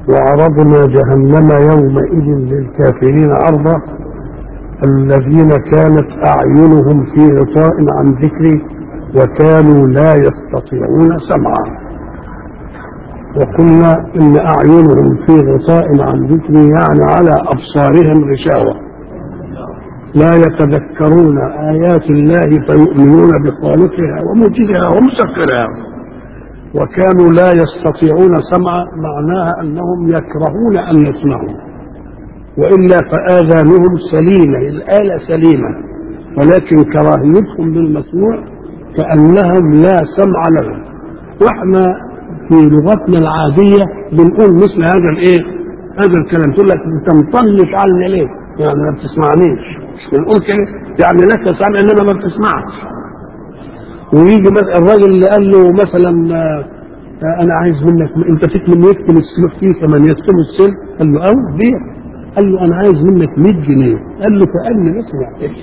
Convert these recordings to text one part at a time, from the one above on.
وعرضنا جهنم يومئذ للكافرين عرضا الذين كانت أعينهم في غطاء عن ذكري وكانوا لا يستطيعون سمعا وقلنا إن أعينهم في غطاء عن ذكري يعني على أبصارهم غشاوة لا يتذكرون آيات الله فيؤمنون بخالقها وموجدها ومسكرها وكانوا لا يستطيعون سمع معناها أنهم يكرهون أن يسمعوا وإلا فآذانهم سليمة الآلة سليمة ولكن كراهيتهم للمسموع كأنهم لا سمع لهم وإحنا في لغتنا العادية بنقول مثل هذا الإيه هذا الكلام تقول لك أنت مطلش عني ليه يعني ما بتسمعنيش مش بنقول كده يعني لك سمع انما ما بتسمعش ويجي مثلا الراجل اللي قال له مثلا آه، انا عايز منك انت فيك من يكتم السلوك فيه كمان يكتم السلك قال له او بيع قال له انا عايز منك 100 جنيه قال له كاني ما سمعتش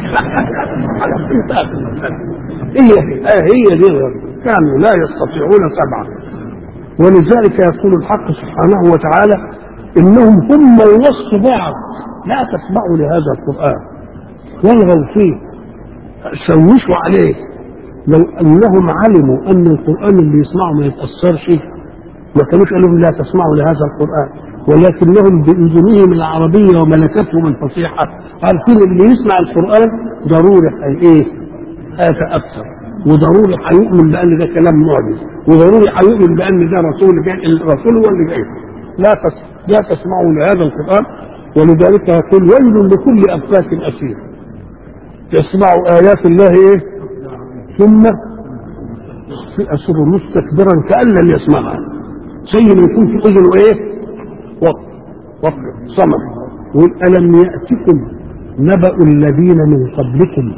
هي آه هي دي كانوا لا يستطيعون سمعا ولذلك يقول الحق سبحانه وتعالى انهم هم يوصوا بعض لا تسمعوا لهذا القران والغوا فيه شوشوا عليه لو انهم علموا ان القران اللي يسمعه ما يتاثرش ما كانوش قالوا لهم لا تسمعوا لهذا القران ولكنهم باذنهم العربيه وملكتهم الفصيحه عارفين اللي يسمع القران ضروري هي ايه؟ هيتاثر وضروري هيؤمن بان ده كلام معجز وضروري هيؤمن بان ده رسول جاي الرسول هو اللي جاي لا تس... لا تسمعوا لهذا القران ولذلك يقول ويل لكل افاك اثير يسمع ايات الله ايه ثم يأسر مستكبرا كأن لم يسمعها زي ما يكون في اذنه ايه وقت وقت صمت يقول الم ياتكم نبأ الذين من قبلكم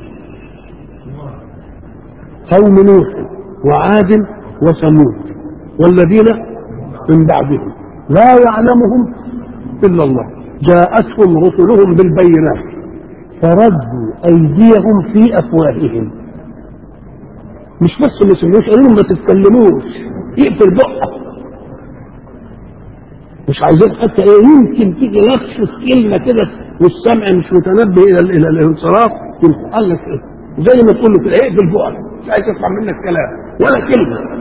قوم نوح وعاد وثمود والذين من بعدهم لا يعلمهم الا الله جاءتهم رسلهم بالبينات فردوا ايديهم في افواههم مش بس ما سمعوش قالوا لهم ما تتكلموش يقفل بقك مش عايزين حتى ايه يمكن تيجي نفس كلمه كده والسمع مش متنبه الى الى الانصراف قال لك ايه زي ما تقول له كده اقفل بقك مش عايز اسمع منك كلام ولا كلمه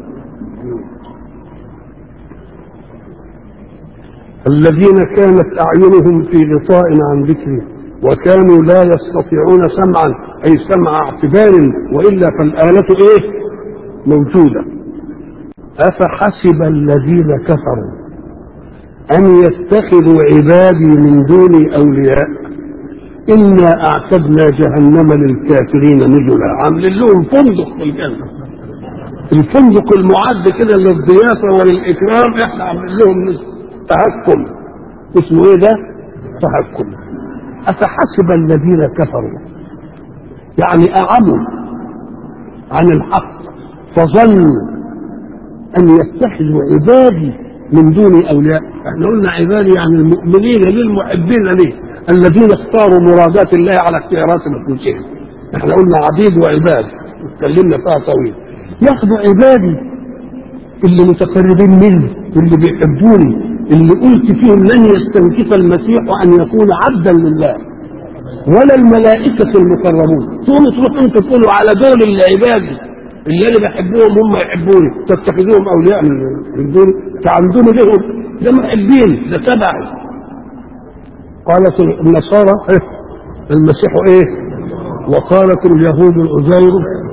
الذين كانت أعينهم في غطاء عن ذكري وكانوا لا يستطيعون سمعا أي سمع اعتبار وإلا فالآلة إيه موجودة أفحسب الذين كفروا أن يتخذوا عبادي من دوني أولياء إنا أعتدنا جهنم للكافرين نزلا عاملين لهم فندق في الجنة الفندق المعد كده للضيافة وللإكرام إحنا عاملين لهم نزل تهكم اسمه ايه ده تهكم افحسب الذين كفروا يعني اعموا عن الحق فظنوا ان يتخذوا عبادي من دون اولياء احنا قلنا عبادي يعني المؤمنين للمحبين ليه الذين اختاروا مرادات الله على اختيارات نفوسهم احنا قلنا عبيد وعباد اتكلمنا فيها طويل ياخذوا عبادي اللي متقربين مني واللي بيحبوني اللي قلت فيهم لن يستنكف المسيح ان يكون عبدا لله ولا الملائكة المقربون تقوموا تروحوا انتوا تقولوا على دول العباد اللي انا بحبهم هم يحبوني تتخذوهم اولياء من دول تعندون لهم ده محبين ده تبعي قالت النصارى إيه؟ المسيح ايه وقالت اليهود العزير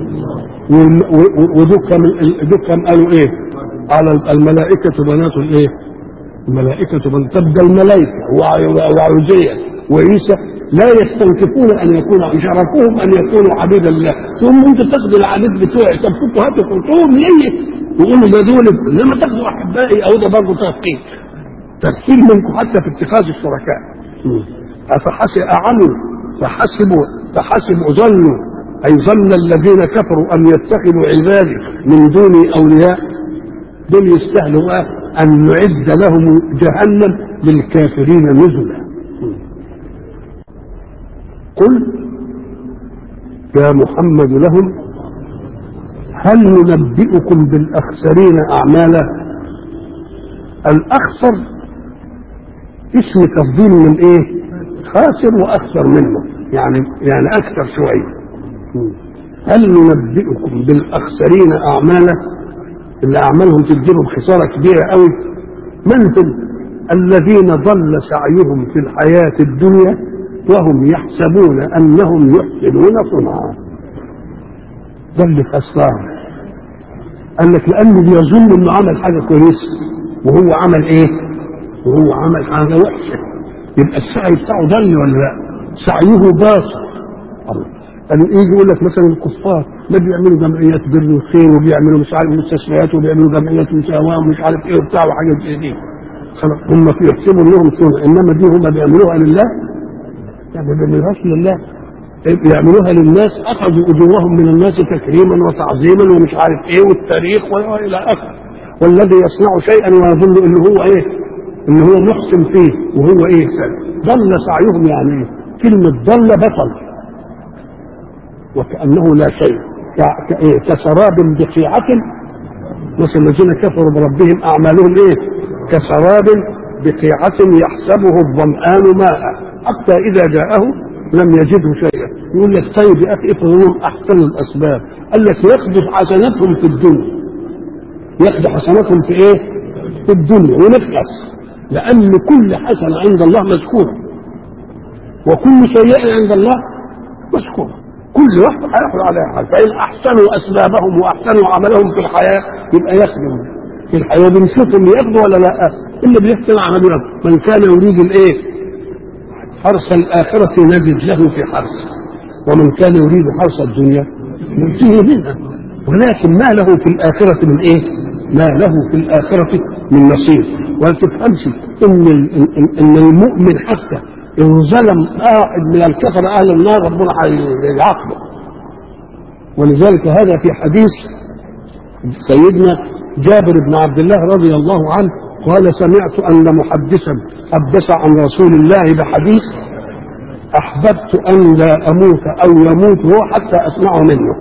ودكم قالوا ايه على الملائكة بنات الايه الملائكة بل تبدأ الملائكة وعزية وعيسى لا يستنكفون ان يكونوا شرفوهم ان يكونوا عبيدا لله ثم انت تاخذوا العبيد بتوعي طب كنتوا هاتوا قلتوهم ليه؟ يقولوا ده دول لما تاخذوا احبائي او ده برضه تفكير تفكير منكم حتى في اتخاذ الشركاء افحسب اعموا فحسبوا فحسبوا ظنوا اي ظن الذين كفروا ان يتخذوا عبادي من دوني اولياء دول يستاهلوا أن نعد لهم جهنم للكافرين نزلا قل يا محمد لهم هل ننبئكم بالأخسرين أعمالا الاخسر اسم تفضيل من ايه خاسر واخسر منه يعني يعني اكثر شويه هل ننبئكم بالاخسرين اعمالا اللي اعمالهم تجيبهم خساره كبيره قوي من هم الذين ضل سعيهم في الحياه الدنيا وهم يحسبون انهم يحسنون صنعا ضل خسران قال لك لانه بيظن انه عمل حاجه كويسه وهو عمل ايه؟ وهو عمل حاجه وحشه يبقى السعي بتاعه ضل ولا لا؟ سعيه باطل الله قال يجي يقول لك مثلا الكفار ما بيعملوا جمعيات بر وخير وبيعملوا مش عارف مستشفيات وبيعملوا جمعيات مساواه ومش عارف ايه وبتاع وحاجات زي دي خلاص هم في يحسبوا انهم صنع انما دي هم بيعملوها لله يعني ما بيعملوهاش لله بيعملوها للناس اخذوا اجورهم من الناس تكريما وتعظيما ومش عارف ايه والتاريخ والى اخره والذي يصنع شيئا ويظن ان هو ايه ان هو محسن فيه وهو ايه ضل سعيهم يعني ايه كلمه ضل بطل وكانه لا شيء كسراب بقيعه مثل الذين كفروا بربهم اعمالهم ايه كسراب بقيعه يحسبه الظمآن ماء حتى اذا جاءه لم يجده شيئا يقول لك طيب يا اخي افرضهم احسن الاسباب قال لك يقذف حسناتهم في الدنيا يقذف حسناتهم في ايه؟ في الدنيا ونفحص لان كل حسنه عند الله مذكوره وكل سيئه عند الله مذكوره كل واحد هياخد عليها حاجه فان احسنوا اسبابهم واحسنوا عملهم في الحياه يبقى يخدم في الحياه بنشوفهم ياخدوا ولا لا اللي بيحسن عمله من كان يريد الايه؟ حرث الآخرة نجد له في حرث ومن كان يريد حرث الدنيا نؤتيه منها ولكن ما له في الآخرة من إيه؟ ما له في الآخرة من نصيب ولا تفهمش إن إن المؤمن حتى إن ظلم واحد من الكفر أهل النار ربنا هيعاقبه ولذلك هذا في حديث سيدنا جابر بن عبد الله رضي الله عنه قال سمعت أن محدثا حدث عن رسول الله بحديث أحببت أن لا أموت أو يموت هو حتى أسمعه منه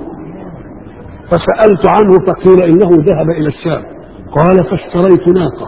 فسألت عنه فقيل إنه ذهب إلى الشام قال فاشتريت ناقة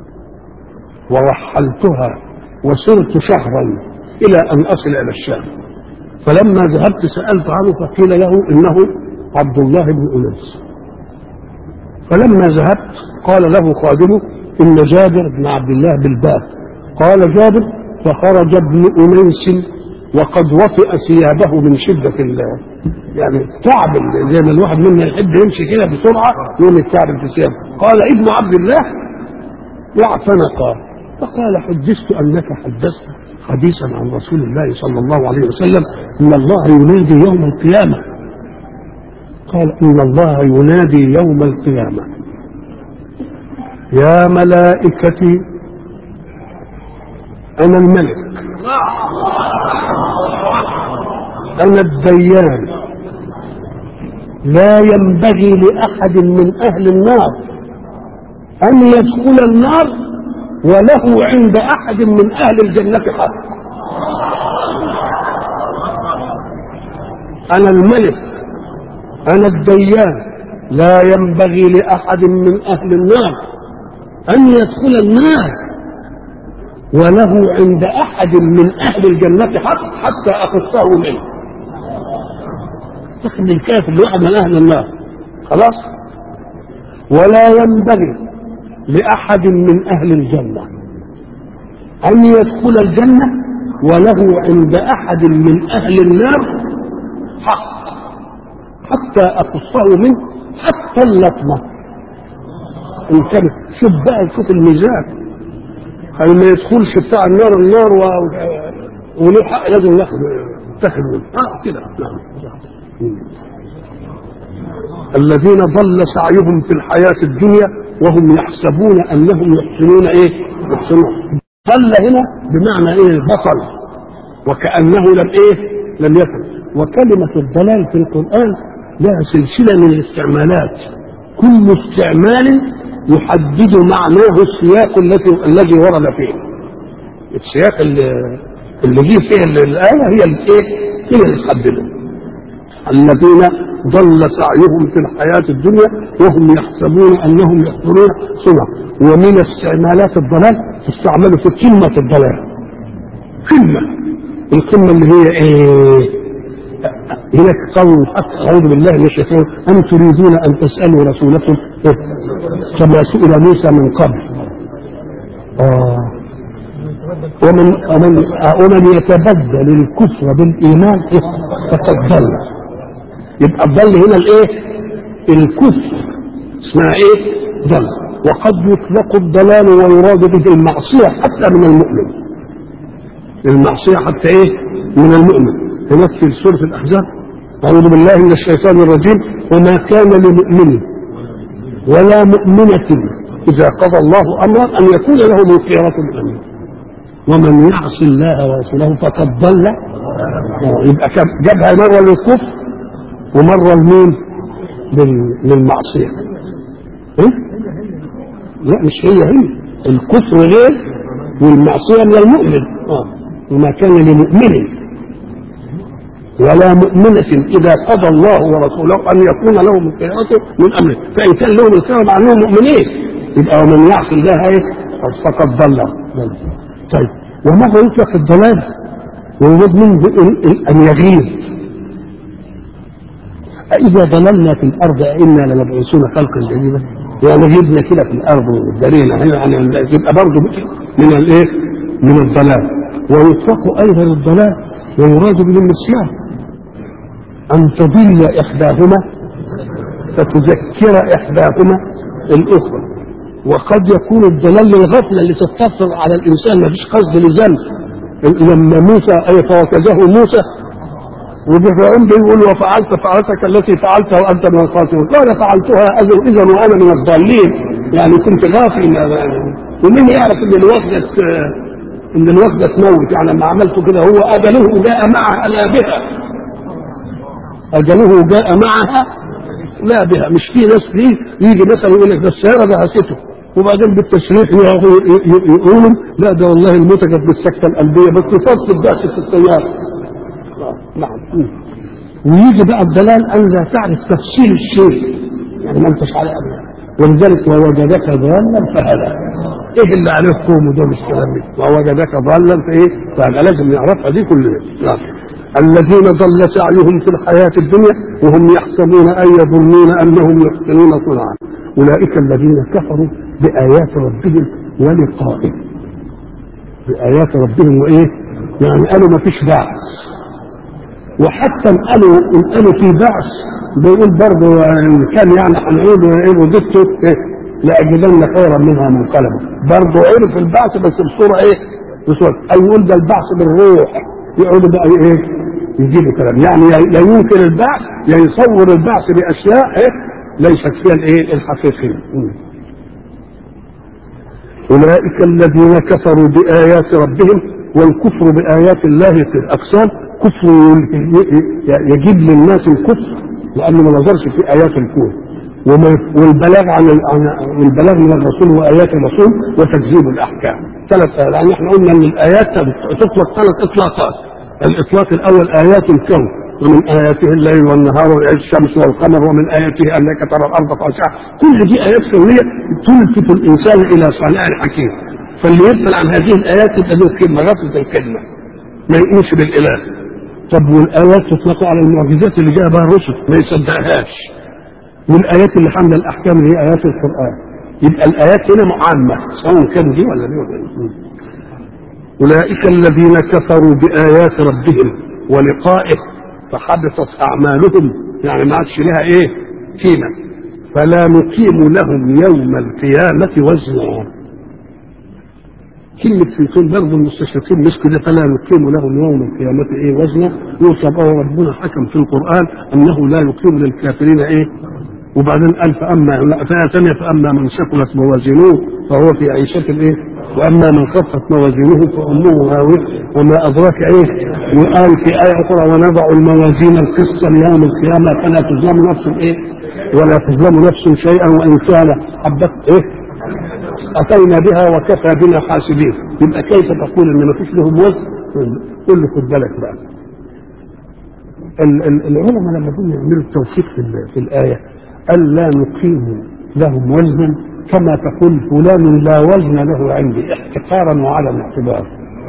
ورحلتها وسرت شهرا إلى أن أصل إلى الشام فلما ذهبت سألت عنه فقيل له إنه عبد الله بن أنيس فلما ذهبت قال له خادمه إن جابر بن عبد الله بالباب قال جابر فخرج ابن أنيس وقد وطئ ثيابه من شدة الله يعني تعب زي ما الواحد منا يحب يمشي كده بسرعة يوم التعب في ثيابه قال ابن عبد الله واعتنق فقال حدثت أنك حدثت حديثا عن رسول الله صلى الله عليه وسلم إن الله ينادي يوم القيامة قال إن الله ينادي يوم القيامة يا ملائكتي أنا الملك أنا الديان لا ينبغي لأحد من أهل النار أن يدخل النار وله عند أحد من أهل الجنة حق أنا الملك أنا الديان لا ينبغي لأحد من أهل النار أن يدخل النار وله عند أحد من أهل الجنة حق حتى أخصه منه تخلي الكافر لواحد من أهل النار خلاص ولا ينبغي لأحد من أهل الجنة أن يدخل الجنة وله عند أحد من أهل النار حق حتى أخصه منه حتى اللطمة إن كان شوف بقى شوف الميزان قال ما يدخلش بتاع النار النار و... وله حق لازم ياخد تاخد منه اه كده نعم الذين ضل سعيهم في الحياة الدنيا وهم يحسبون أنهم يحسنون إيه؟ يحسنون ضل هنا بمعنى إيه؟ بطل وكأنه لم إيه؟ لم يفعل وكلمة الضلال في القرآن لها سلسلة من الاستعمالات كل استعمال يحدد معناه السياق الذي الذي ورد فيه السياق اللي اللي جه فيه الآية هي الايه؟ هي اللي تحدده الذين ضل سعيهم في الحياة الدنيا وهم يحسبون أنهم يحسنون صنع ومن استعمالات الضلال تستعمل في قمة الضلال قمة القمة اللي هي ايه هناك قول الحق اعوذ بالله من الشيطان ام تريدون ان تسالوا رسولكم كما سئل موسى من قبل آه ومن ومن ومن يتبدل الكفر بالايمان فقد ضل يبقى الضل هنا الايه؟ الكفر اسمها ايه؟ ضل وقد يطلق الضلال ويراد به المعصيه حتى من المؤمن المعصيه حتى ايه؟ من المؤمن هناك في سوره الاحزاب اعوذ بالله من الشيطان الرجيم وما كان لمؤمن ولا مؤمنه اذا قضى الله امرا ان يكون لهم الخيره من امره ومن يعص الله ورسوله فقد ضل يبقى جابها مره للكفر ومره لمين؟ للمعصيه إيه؟ لا مش هي هي الكفر غير والمعصيه من المؤمن اه وما كان لمؤمن ولا مؤمنة إذا قضى الله ورسوله أن يكون لهم الخيرة من أمره فإن كان لهم الخيرة مع أنهم مؤمنين يبقى ومن يعص الله إيه فقد ضل طيب وماذا يطلق الضلال ويريد منه أن يغيظ أإذا ضللنا في الأرض أئنا لمبعوثون خلقا جديدا يعني غيبنا كده في الأرض والدليل يعني يبقى برضه من الإيه؟ من الضلال ويطلق أيضا الضلال ويراد به النسيان أن تضل إحداهما فتذكر إحداهما الأخرى وقد يكون الضلال للغفلة اللي تتصل على الإنسان ما فيش قصد لذنب لما موسى أي فوكزه موسى وفرعون بيقول وفعلت فعلتك التي فعلتها وأنت من الخاسرين قال فعلتها إذا وأنا من الضالين يعني كنت غافل ومين يعرف إن الوقت إن الوقت تموت يعني لما عملته كده هو أجله جاء معها لا بها أجله جاء معها لا بها مش في ناس فيه يجي مثلا يقول لك ده السيارة دهسته وبعدين بالتشريح يقولوا لا ده والله الموتة كانت بالسكتة القلبية بس تفصل دهسة السيارة نعم ويجي بقى الدلال أن لا تعرف تفصيل الشيء يعني ما انتش على أبدا ولذلك ووجدك ضالا فهدى ايه اللي عليه قوم ده مش كلام ووجدك ضالا فايه فهذا لازم نعرفها دي كلنا نعم الذين ضل سعيهم في الحياة الدنيا وهم يحسبون أن يظنون أنهم يحسنون صنعا أولئك الذين كفروا بآيات ربهم ولقائه بآيات ربهم وإيه يعني قالوا ما فيش بعث وحتى ان قالوا ان قالوا في بعث بيقول برضه ان كان يعني هنعود ايه وجدته إيه لاجدن خيرا منها منقلبا برضه عرف البعث بس بصوره ايه؟ بصوره او يقول ده البعث بالروح يقعدوا بقى ايه؟ يجيبوا كلام يعني لا يمكن البعث يا يصور البعث باشياء ايه؟ ليست فيها الايه؟ الحقيقيه. اولئك الذين كفروا بايات ربهم والكفر بايات الله في الاقسام كفر يجيب للناس الكفر لانه ما نظرش في ايات الكون والبلاغ عن البلاغ من الرسول وايات الرسول وتكذيب الاحكام ثلاث يعني احنا قلنا ان الايات تطلق ثلاث اطلاقات الاطلاق الاول ايات الكون ومن اياته الليل والنهار والشمس والقمر ومن اياته انك ترى الارض خاشعه كل دي ايات كونيه تلفت الانسان الى صانع الحكيم فاللي يسال عن هذه الايات يبقى له كلمه غفله الكلمه ما يؤمنش بالاله طب والايات تطلق على المعجزات اللي جاء بها الرسل ما يصدقهاش والايات اللي حامله الاحكام اللي هي ايات القران يبقى الايات هنا عامه سواء كان دي ولا دي ولا دي اولئك الذين كفروا بايات ربهم ولقائه فحبطت اعمالهم يعني ما عادش لها ايه قيمه فلا نقيم لهم يوم القيامه وزنا كلمة في طول برضه المستشرقين مش كده فلا نقيم لهم يوم القيامة ايه وزنا يوصف اه ربنا حكم في القرآن انه لا يقيم للكافرين ايه وبعدين قال فاما فئة ثانية فاما من ثقلت موازينه فهو في عيشة الايه واما من خفت موازينه فامه هاوية وما ادراك ايه وقال في آية اخرى ونضع الموازين القسط ليوم القيامة فلا تظلم نفس ايه ولا تظلم نفس شيئا وان كان حبت ايه اتينا بها وكفى بنا حاسبين يبقى كيف تقول ان ما فيش لهم وزن قل له خد بالك بقى ال- ال- العلماء لما كانوا يعملوا التوفيق في, ال- في الآية قال لا نقيم لهم وزنا كما تقول فلان لا وزن له عندي احتقارا وعدم اعتبار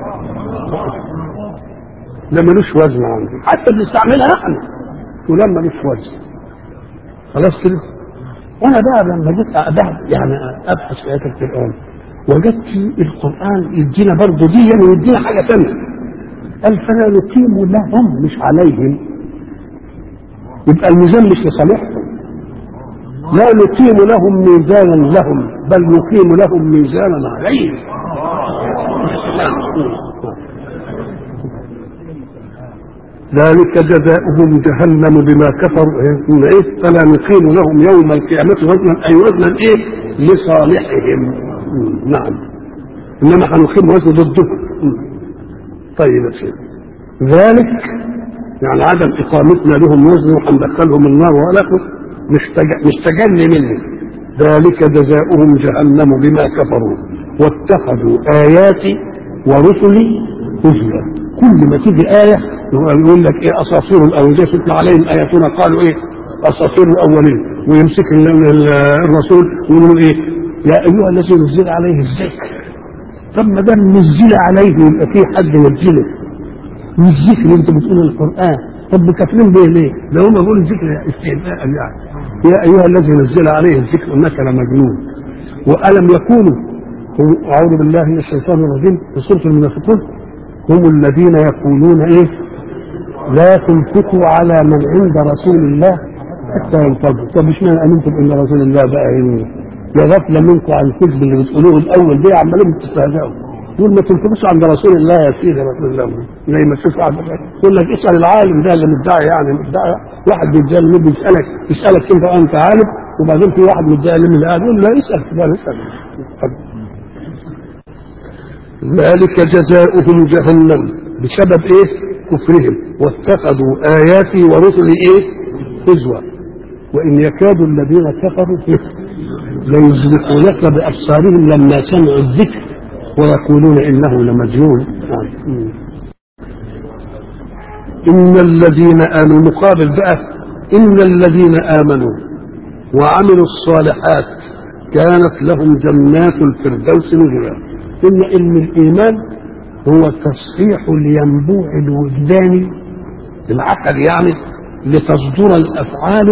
لا ملوش وزن عندي حتى بنستعملها احنا فلان ملوش وزن خلاص كده وانا بقى لما جيت أبحث يعني ابحث في ايات القران وجدت القران يدينا برضه دي ويدينا حاجه ثانيه قال فلا نقيم لهم مش عليهم يبقى الميزان مش لصالحهم لا نقيم لهم ميزانا لهم بل نقيم لهم ميزانا عليهم ذلك جزاؤهم جهنم بما كفروا إيه؟ فلا نقيم لهم يوم القيامة وزنا أي وزنا إيه لصالحهم مم. نعم إنما هنقيم وزن ضدهم مم. طيب يا سيدي ذلك يعني عدم إقامتنا لهم وزن وهندخلهم النار ولكن مستجن منه ذلك جزاؤهم جهنم بما كفروا واتخذوا آياتي ورسلي هزوا كل ما تيجي آية يقول لك إيه أساطير الأولين تتلى عليهم آياتنا قالوا إيه أساطير الأولين ويمسك ال- ال- الرسول ويقول إيه يا أيها الذي نزل عليه الذكر طب ما دام نزل عليه يبقى في حد نزله مش ذكر انت بتقول القران طب بكافرين به ليه؟ ده هم بيقولوا الذكر استهزاء يعني يا ايها الذي نزل عليه الذكر انك لمجنون والم يكونوا هم- اعوذ بالله من الشيطان الرجيم في سوره المنافقون هم الذين يقولون ايه؟ لا تنفقوا على من عند رسول الله حتى ينفضوا طب مش معنى امنتم ان رسول الله بقى ايه؟ يا غفله منكم عن الكذب اللي بتقولوه الاول دي عمالين بتستهزئوا يقول ما تنفقوش عند رسول الله يا سيدي رسول الله زي ما تشوف عند يقول لك اسال العالم ده اللي مدعي يعني مدعي واحد بيدعي اللي بيسالك يسالك انت انت عالم وبعدين في واحد مدعي اللي اللي قال يقول لا اسال فلان اسال ذلك جزاؤهم جهنم بسبب ايه؟ كفرهم واتخذوا اياتي ورسلي ايه؟ هزوا وان يكاد الذين كفروا ليزلقونك بابصارهم لما سمعوا الذكر ويقولون انه لمجنون نعم. ان الذين امنوا مقابل بقى ان الذين امنوا وعملوا الصالحات كانت لهم جنات الفردوس نزلا ان ان الايمان هو تصحيح الينبوع الوجداني العقل يعني لتصدر الافعال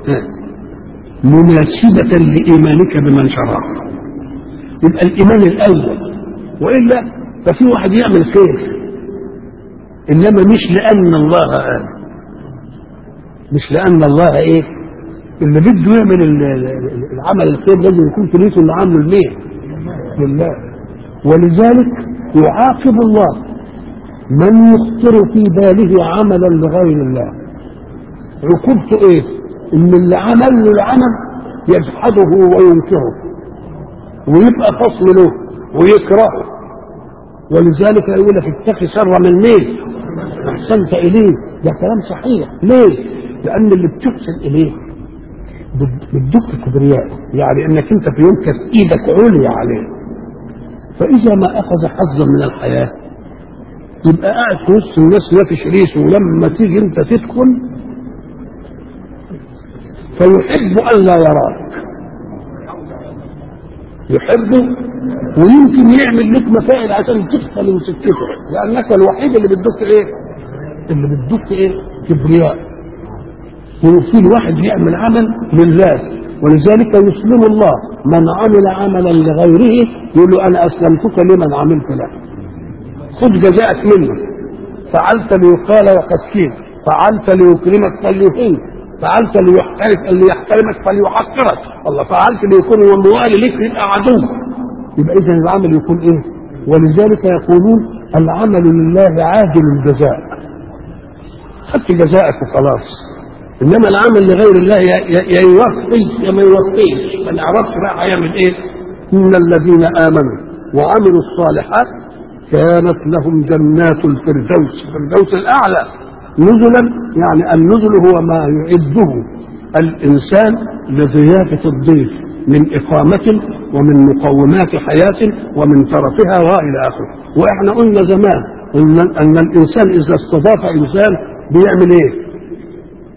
مناسبة لإيمانك بمن شرع يبقى الإيمان الأول وإلا ففي واحد يعمل خير إنما مش لأن الله قال مش لأن الله إيه اللي بده يعمل ال- ال- العمل الخير لازم يكون في نيته اللي عامله لمين؟ لله ولذلك يعاقب الله من يخطر في باله عملا لغير الله عقوبته ايه؟ ان اللي عمل له العمل يجحده وينكره ويبقى فصل له ويكرهه ولذلك يقول لك اتقي شر من مين؟ احسنت اليه ده كلام صحيح ليه؟ لان اللي بتحسن اليه بت- بتدق كبرياء يعني انك انت في يوم كانت ايدك عليا عليه فاذا ما اخذ حظا من الحياه يبقى قاعد في وسط الناس ما فيش ريش ولما تيجي انت تدخل فيحب ان لا يراك يحبه ويمكن يعمل لك مسائل عشان تدخل وتتكفر لانك الوحيد اللي بتدق ايه؟ اللي بتدق ايه؟ كبرياء وفي الواحد يعمل عمل لله ولذلك يسلم الله من عمل عملا لغيره يقول له انا اسلمتك لمن عملت له خذ جزاءك منه فعلت ليقال وقد كيل فعلت ليكرمك فليهينك فعلت ليحترف اللي يحترمك فليحقرك الله فعلت ليكون والموالي لك يبقى عدو يبقى اذا العمل يكون ايه ولذلك يقولون العمل لله عاجل الجزاء خدت جزاءك وخلاص انما العمل لغير الله يا- يا يا يوفي يا ما يوفيش ما نعرفش بقى هيعمل ايه ان الذين امنوا وعملوا الصالحات كانت لهم جنات الفردوس الفردوس الاعلى نزلا يعني النزل هو ما يعده الانسان لضيافه الضيف من اقامه ومن مقومات حياه ومن ترفها والى اخره واحنا قلنا زمان ان ان الانسان اذا استضاف انسان بيعمل ايه؟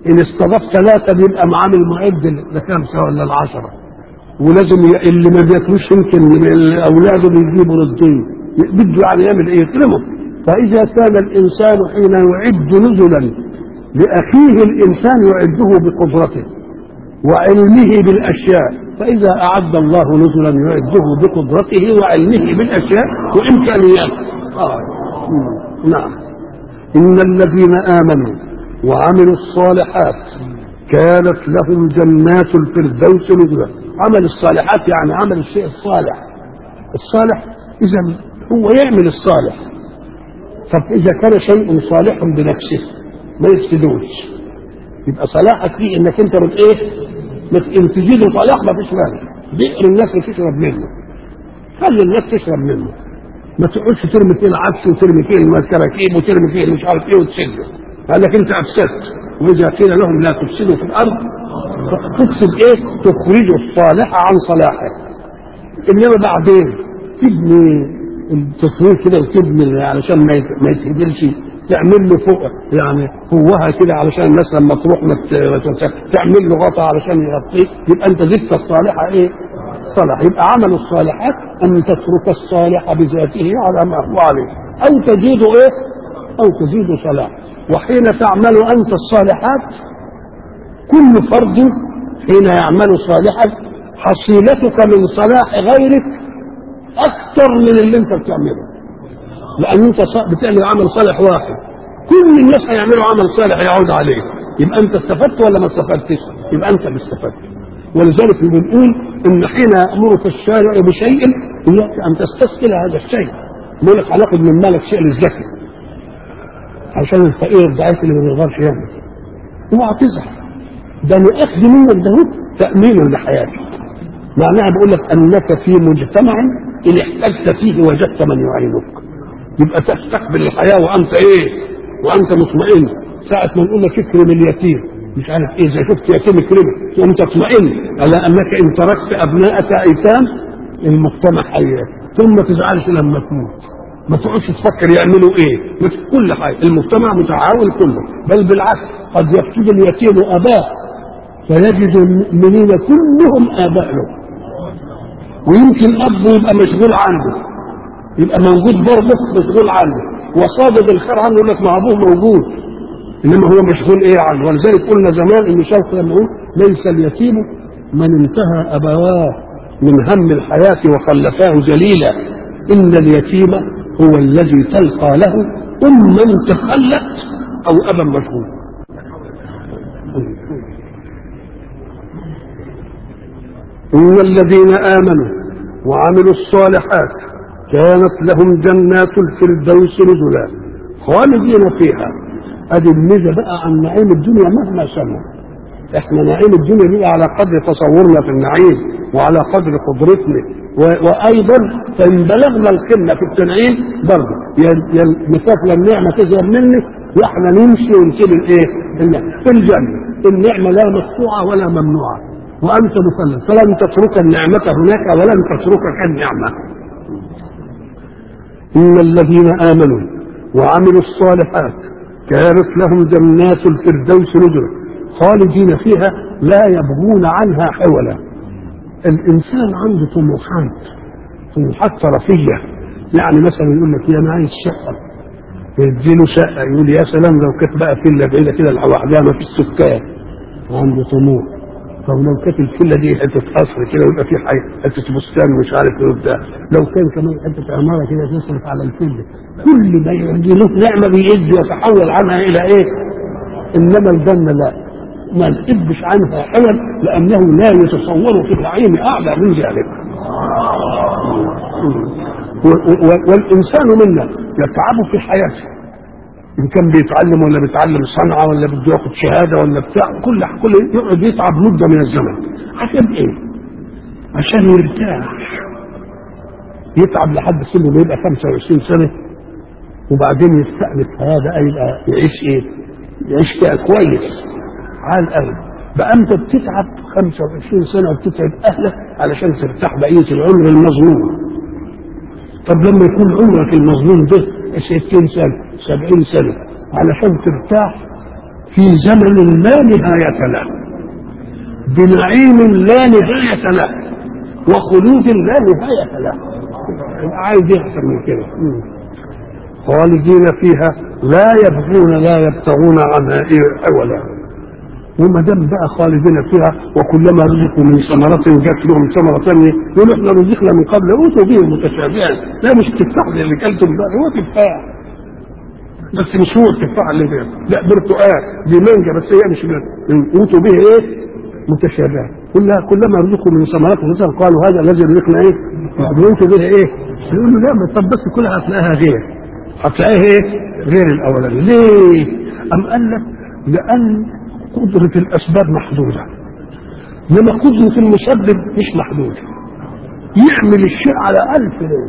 ان استضاف ثلاثه بيبقى معامل معد لخمسه ولا العشره ولازم ي... اللي ما بياكلوش يمكن من اولاده بيجيبوا رضين بده يعني يعمل ايه يكرمه فاذا كان الانسان حين يعد نزلا لاخيه الانسان يعده بقدرته وعلمه بالاشياء فاذا اعد الله نزلا يعده بقدرته وعلمه بالاشياء وامكانياته آه. نعم ان الذين امنوا وعملوا الصالحات كانت لهم جنات الفردوس نزلا عمل الصالحات يعني عمل الشيء الصالح الصالح اذا هو يعمل الصالح طب اذا كان شيء صالح بنفسه ما يفسدوش يبقى صلاحك فيه انك انت بت ايه ان تجيده صلاح ما فيش مانع بئر الناس تشرب منه خلي الناس تشرب منه ما تقعدش ترمي فيه العدس وترمي فيه الكراكيب وترمي فيه مش عارف ايه وتسده قال لك انت افسدت واذا قيل لهم لا تفسدوا في الارض تفسد ايه؟ تخرج الصالح عن صلاحه انما بعدين تبني التصوير كده وتبني علشان ما ما يتهدلش تعمل له فوق يعني فوهه كده علشان الناس لما تروح ما تعمل له غطا علشان يغطيه يبقى انت زدت الصالحه ايه؟ صالح يبقى عمل الصالحات ان تترك الصالح بذاته على ما هو عليه او تزيد ايه؟ او تزيد صلاح وحين تعمل انت الصالحات كل فرد حين يعمل صالحا حصيلتك من صلاح غيرك اكثر من اللي انت بتعمله لان انت بتعمل عمل صالح واحد كل الناس هيعملوا عمل صالح يعود عليه يبقى انت استفدت ولا ما استفدتش يبقى انت اللي استفدت ولذلك بنقول ان حين يامرك الشارع بشيء اياك ان تستسهل هذا الشيء يقول لك هناخد من مالك شيء للزكاه عشان الفقير الضعيف اللي ما بيقدرش يعمل اوعى تزعل ده الاخذ منك ده تامين لحياتك معناها بقول لك انك في مجتمع ان احتجت فيه وجدت من يعينك يبقى تستقبل الحياه وانت ايه وانت مطمئن ساعه ما نقول لك اكرم اليتيم مش عارف ايه اذا شفت يتيم اكرمه ثم تطمئن على انك ان تركت ابنائك ايتام المجتمع حياك ثم ما تزعلش لما تموت ما تقعدش تفكر يعملوا ايه مش كل حاجه المجتمع متعاون كله بل بالعكس قد يفقد اليتيم اباه فيجد المؤمنين كلهم اباء له ويمكن ابه يبقى مشغول عنه يبقى موجود برضه مشغول عنه وصادد الخير عنه يقول لك ما ابوه موجود انما هو مشغول ايه عنه ولذلك قلنا زمان ان شوقي لما يقول ليس اليتيم من انتهى ابواه من هم الحياه وخلفاه جليلا ان اليتيم هو الذي تلقى له أما تخلت أو أبا مشغول إن الذين آمنوا وعملوا الصالحات كانت لهم جنات الفردوس نزلا خالدين فيها ادي الميزه بقى عن نعيم الدنيا مهما سمى احنا نعيم الدنيا دي على قدر تصورنا في النعيم وعلى قدر قدرتنا وايضا فان بلغنا القمه في التنعيم برضه يا مسافه النعمه تظهر منك واحنا نمشي ونسيب الايه؟ في الجنه النعمه لا مقطوعه ولا ممنوعه وانت مكلف فلن تترك النعمه هناك ولن تتركك النعمه ان الذين امنوا وعملوا الصالحات كانت لهم جنات الفردوس نزلا خالدين فيها لا يبغون عنها حولا الانسان عنده طموحات طموحات طرفيه يعني مثلا يقول لك يا انا عايز شقه يديله شقه يقول يا سلام لو كانت بقى فيلا بعيده كده لوحدها ما فيش سكان عنده طموح طب لو كانت الفيلا دي حته قصر كده ويبقى في حي حته بستان ومش عارف ايه وبتاع لو كان كمان حته عماره كده تصرف على الفيلا كل ما يجي له نعمه بيعز ويتحول عنها الى ايه؟ انما الجنه لا ما نحبش عنها حول لانه لا يتصور في النعيم اعلى من ذلك والانسان منا يتعب في حياته ان كان بيتعلم ولا بيتعلم صنعه ولا بده ياخد شهاده ولا بتاع كل كل يقعد يتعب مده من الزمن عشان ايه؟ عشان يرتاح يتعب لحد سنه ما يبقى 25 سنه وبعدين يستأنف هذا يبقى يعيش ايه؟ يعيش كده كويس عال قوي بقى انت بتتعب 25 سنه وبتتعب اهلك علشان ترتاح بقيه العمر المظلوم طب لما يكون عمرك المظلوم ده 60 سنه 70 سنه علشان ترتاح في زمن لا نهاية له بنعيم لا نهاية له وخلود لا نهاية له عايز يحصل من كده خالدين فيها لا يبغون لا يبتغون عنها عولا وما دام بقى خالدين فيها وكلما رزقوا من ثمرة جات لهم ثمرة ثانية يقولوا احنا رزقنا من قبل اوتوا به متشابها لا مش تفاح اللي كلتم ده هو تفاح بس مش هو التفاح اللي فيه لا برتقال دي مانجا بس هي مش اوتوا به ايه متشابها كلها كلما رزقوا من ثمرات مثلا قالوا هذا الذي رزقنا ايه اوتوا به ايه يقولوا لا طب بس كلها هتلاقيها غير هتلاقيها ايه غير الاولاني ليه ام قال لك لان قدرة الأسباب محدودة إنما قدرة المسبب مش محدودة يعمل الشيء على ألف ليلة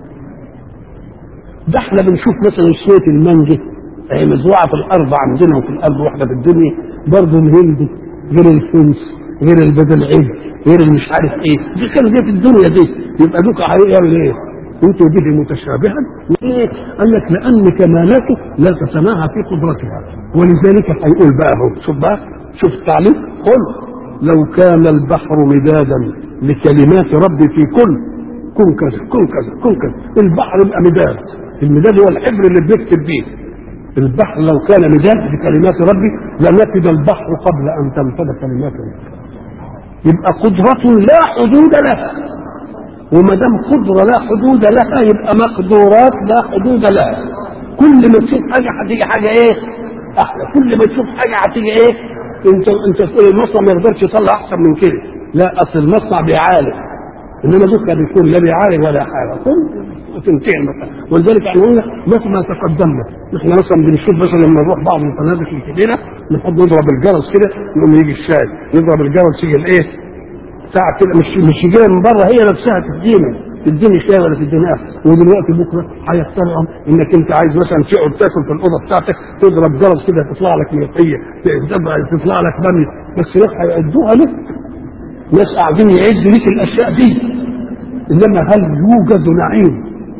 ده احنا بنشوف مثلا شوية المانجا هي مزروعة في الأرض عندنا وفي الأرض واحدة في الدنيا برضه الهندي غير الفنس غير البدل عيد غير مش عارف ايه دي كان دي في الدنيا دي يبقى دوك هيعمل ايه؟ اوتوا به متشابها ليه؟ قال لك لان كمالاته لا تتناهى في قدرتها ولذلك هيقول بقى هو شوف بقى شوف التعليق قل لو كان البحر مدادا لكلمات ربي في كل كن كذا كن كذا كن كذا البحر يبقى مداد المداد هو الحبر اللي بنكتب بيه البحر لو كان مداد لكلمات ربي لنفد البحر قبل ان تنفذ كلمات ربي يبقى قدرة لا حدود لها وما دام قدره لا حدود لها يبقى مقدورات لا حدود لها كل ما تشوف حاجه هتيجي حاجه ايه احلى كل ما تشوف حاجه هتيجي ايه انت انت تقول المصنع ما يقدرش يطلع احسن من كده لا اصل المصنع بيعالج انما دوكا بيكون لا بيعالج ولا حاجه كل وتنتهي مثلا ولذلك احنا قلنا مهما تقدمنا احنا مثلا بنشوف مثلا لما نروح بعض الفنادق الكبيره نحب نضرب الجرس كده يقوم يجي الشاي نضرب الجرس يجي الايه ساعة كده مش مش جايه من بره هي نفسها تديني تديني شاي ولا تديني اكل ودلوقتي بكره هيخترعوا انك انت عايز مثلا تقعد تاكل في الاوضه بتاعتك تضرب جرس كده تطلع لك ملوخيه تطلع لك باميه بس ناس هيعدوها لك ناس قاعدين يعدوا لك الاشياء دي انما هل يوجد نعيم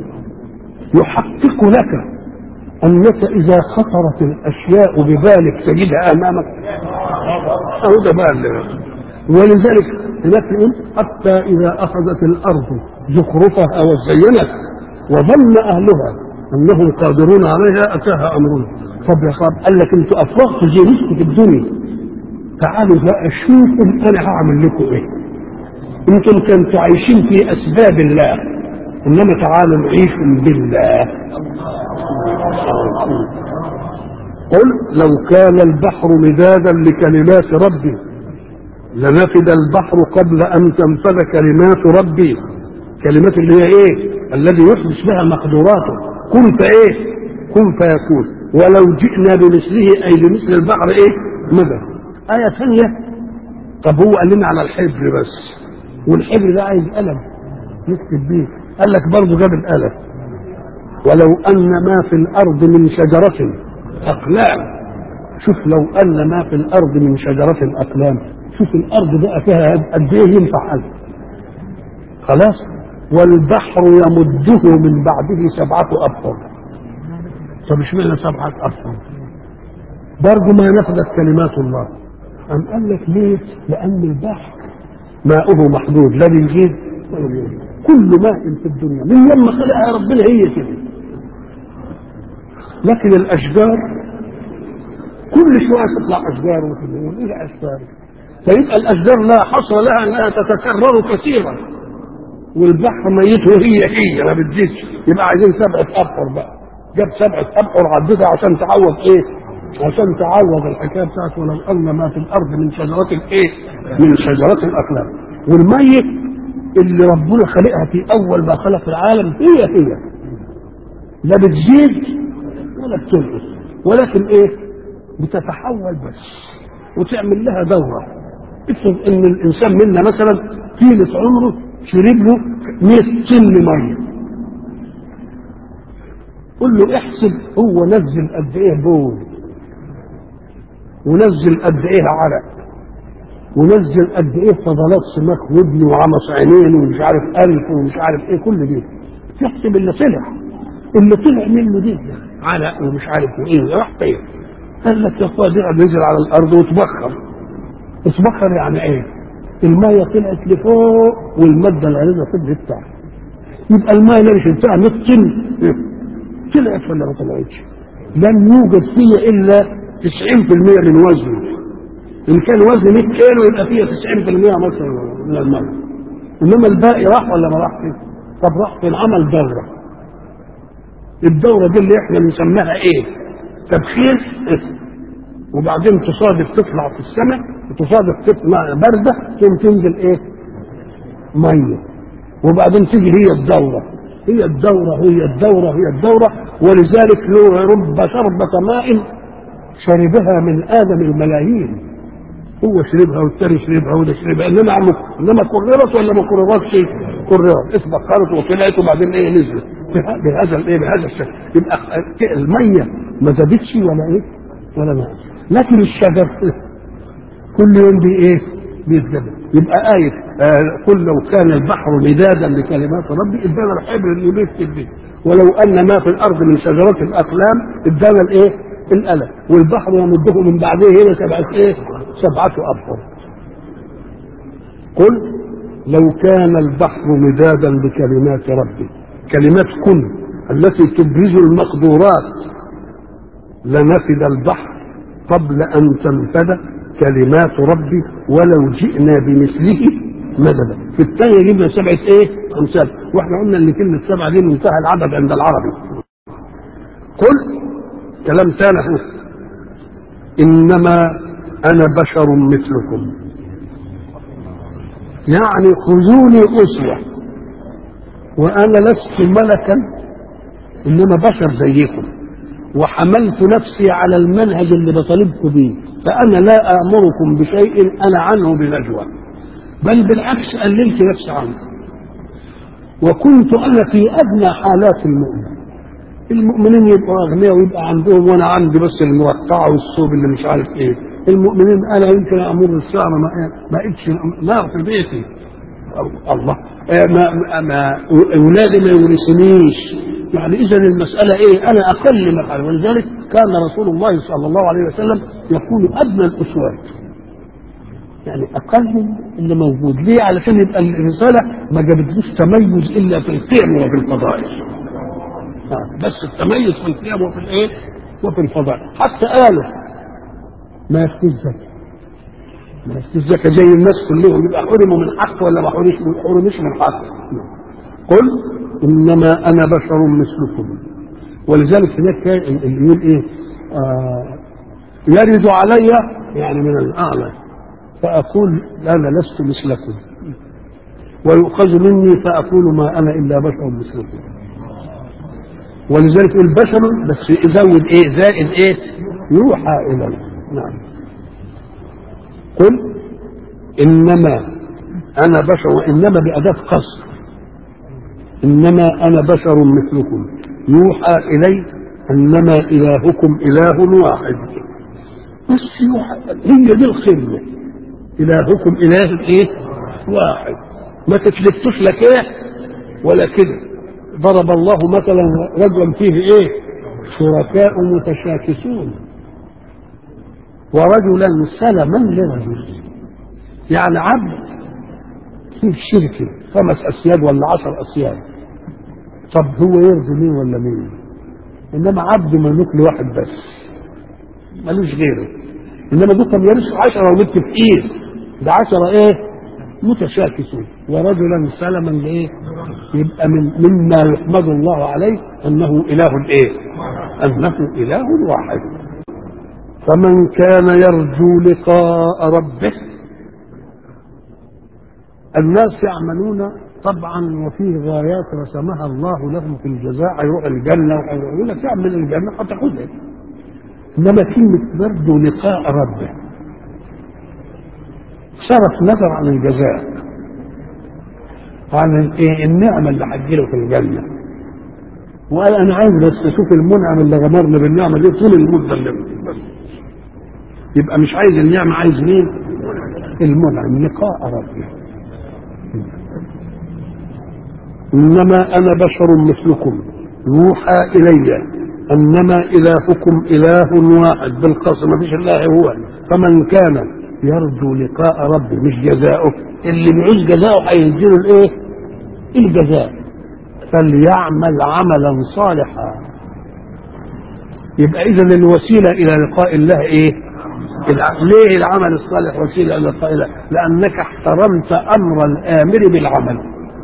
يحقق لك انك اذا خطرت الاشياء ببالك تجدها امامك اهو ده بقى ولذلك هناك يقول حتى إذا أخذت الأرض زخرفها وزينت وظن أهلها أنهم قادرون عليها أتاها أمرنا طب يا خاب قال لك أنتوا أفرغتوا زينتكم في الدنيا تعالوا بقى شوفوا أنا هعمل لكم إيه أنتم كنتوا عايشين في أسباب الله إنما تعالوا نعيش بالله قل لو كان البحر مدادا لكلمات ربي لنفد البحر قبل ان تنفذ كلمات ربي كلمات اللي هي ايه الذي يحدث بها مقدوراته كن فايه كن فيكون ولو جئنا بمثله اي بمثل البحر ايه مدى آية ثانية طب هو قال لنا على الحبر بس والحبر ده عايز قلم نكتب بيه قال لك برضه جاب القلم ولو ان ما في الارض من شجرة اقلام شوف لو ان ما في الارض من شجرة اقلام شوف الارض بقى فيها قد ايه ينفع قلب خلاص والبحر يمده من بعده سبعة أبحر طب اشمعنى سبعة أبحر برضه ما نفذت كلمات الله أم قال لك ليه؟ لأن البحر ماؤه محدود لا بيجيد ولا بيجيد كل ماء في الدنيا من يوم ما خلقها ربنا هي كده لكن الأشجار كل شوية تطلع أشجار وتقول إيه أشجار فيبقى الاشجار لا حصر لها انها تتكرر كثيرا والبحر ميت وهي هي ما بتزيدش يبقى عايزين سبعه ابحر بقى جاب سبعه ابحر عدتها عشان تعوض ايه؟ عشان تعوض الحكايه بتاعت ولو ان ما في الارض من شجرات الايه؟ من شجرات الاقلام والميت اللي ربنا خلقها في اول ما خلق العالم هي هي لا بتزيد ولا بتنقص ولكن ايه؟ بتتحول بس وتعمل لها دوره افرض ان الانسان منا مثلا طيله عمره شرب له 100 سن ميه قل له احسب هو نزل قد ايه بول ونزل قد ايه عرق ونزل قد ايه فضلات سماك ودن وعمص عينين ومش عارف الف ومش عارف ايه كل دي تحسب اللي طلع اللي طلع منه دي عرق ومش عارف ايه راح فين قال لك يا اخويا دي بينزل على الارض وتبخر تبخر يعني ايه؟ الميه طلعت لفوق والماده الغليظه فضلت تحت يبقى الميه اللي مش فيها 100 طن طلعت ولا ما طلعتش؟ لم يوجد فيها الا 90% من وزنه ان كان وزن 100 كيلو يبقى فيها 90% مثلا من الميه انما الباقي راح ولا ما راحش؟ طب راح فين عمل دوره الدوره دي اللي احنا بنسميها ايه؟ تبخير وبعدين تصادف تطلع في السماء وتصادف تطلع بارده ثم تنزل ايه؟ ميه وبعدين تيجي هي الدوره هي الدوره هي الدوره هي الدوره ولذلك لو رب شربة ماء شربها من ادم الملايين هو شربها والتاني شربها وده شربها انما انما كررت ولا ما كررتش؟ كررت اتبخرت وطلعت وبعدين ايه نزلت بهذا الايه بهذا الشكل يبقى الميه ما زادتش ولا ايه؟ ولا ما لكن الشجر كل يوم بي ايه؟ بيتجدد يبقى آية آه قل لو كان البحر مدادا لكلمات ربي ادانا الحبر اللي بيكتب به ولو ان ما في الارض من شجرات الاقلام ادانا الايه؟ الألم والبحر يمده من بعده هنا سبعة ايه؟ سبعة أبحر قل لو كان البحر مدادا لكلمات ربي كلمات كن التي تبرز المقدورات لنفد البحر قبل أن تنفد كلمات ربي ولو جئنا بمثله مددا في الثانية جبنا سبعة ايه؟ أمثال واحنا قلنا ان كلمة سبعة دي منتهى العدد عند العربي قل كلام ثاني انما انا بشر مثلكم يعني خذوني اسوه وانا لست ملكا انما بشر زيكم وحملت نفسي على المنهج اللي بطالبكم به فانا لا امركم بشيء انا عنه بنجوى بل بالعكس قللت نفسي عنه وكنت انا في ادنى حالات المؤمن المؤمنين يبقوا اغنياء ويبقى عندهم وانا عندي بس المرقعه والثوب اللي مش عارف ايه المؤمنين انا يمكن امر الساعه ما ما اجيش نار في بيتي الله ما ما اولادي ما يورثنيش يعني اذا المساله ايه انا اقل مرحله ولذلك كان رسول الله صلى الله عليه وسلم يقول ادنى الاسوات يعني اقل اللي موجود ليه علشان يبقى الرساله ما جابتلوش تميز الا في القيم وفي الفضائل بس التميز في القيم وفي الايه وفي الفضائل حتى قالوا ما يفتي الزكاه ما يفتي الزكاه زي الناس كلهم يبقى حرموا من حق ولا ما حرمش من حق قل انما انا بشر مثلكم ولذلك هناك اللي يقول ايه آه يرد علي يعني من الاعلى فاقول انا لست مثلكم ويؤخذ مني فاقول ما انا الا بشر مثلكم ولذلك يقول بشر بس يزود ايه زائد ايه يوحى الي نعم قل انما انا بشر وانما باداه قصر انما انا بشر مثلكم يوحى الي انما الهكم اله واحد بس يوحى هي دي الخدمه الهكم اله ايه واحد ما تتلفتوش لا كده ولا كده ضرب الله مثلا رجلا فيه ايه شركاء متشاكسون ورجلا سلما لرجل يعني عبد في شركه خمس اسياد ولا عشر اسياد طب هو يرضي مين ولا مين انما عبد مملوك لواحد بس ملوش غيره انما دول كان يرثوا عشرة وبنت في ايد ده عشرة ايه متشاكسون ورجلا سلما لايه يبقى من مما يحمد الله عليه انه اله ايه انه اله واحد فمن كان يرجو لقاء ربه الناس يعملون طبعا وفيه غايات رسمها الله لهم في الجزاء هيروح الجنه ويقول لك اعمل الجنه هتاخدها انما كلمه يرجو لقاء ربه صرف نظر عن الجزاء عن ايه النعمه اللي هتجيله في الجنه وقال انا عايز بس اشوف المنعم اللي غمرنا بالنعمه دي طول المده اللي بس يبقى مش عايز النعمه عايز مين؟ المنعم لقاء ربه انما انا بشر مثلكم يوحى الي انما الهكم اله واحد بالقصر ما فيش اله هو فمن كان يرجو لقاء ربه مش جزاؤه اللي بيعوز جزاؤه هينزله الايه الجزاء فليعمل عملا صالحا يبقى اذا الوسيله الى لقاء الله ايه ليه العمل الصالح وسيله الى لقاء الله لانك احترمت امر الامر بالعمل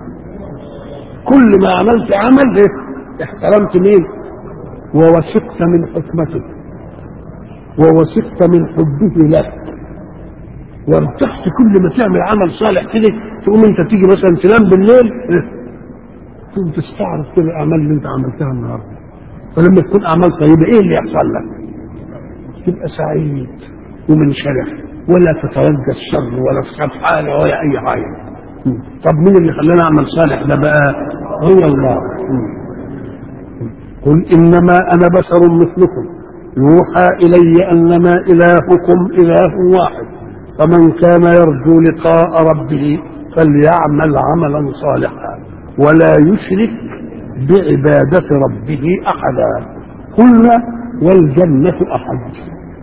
كل ما عملت عمل إيه؟ احترمت مين ووثقت من حكمته ووثقت من حبه لك وارتحت كل ما تعمل عمل صالح كده تقوم انت تيجي مثلا تنام بالليل تقوم تستعرض كل الاعمال اللي انت عملتها النهارده فلما تكون اعمال طيبه ايه اللي يحصل لك؟ تبقى سعيد ومنشرح ولا تتوجه الشر ولا تخاف حاجه ولا اي حاجه طب مين اللي خلانا اعمل صالح ده بقى هو الله قل انما انا بشر مثلكم يوحى الي انما الهكم اله واحد فمن كان يرجو لقاء ربه فليعمل عملا صالحا ولا يشرك بعبادة ربه أحدا قلنا والجنة أحد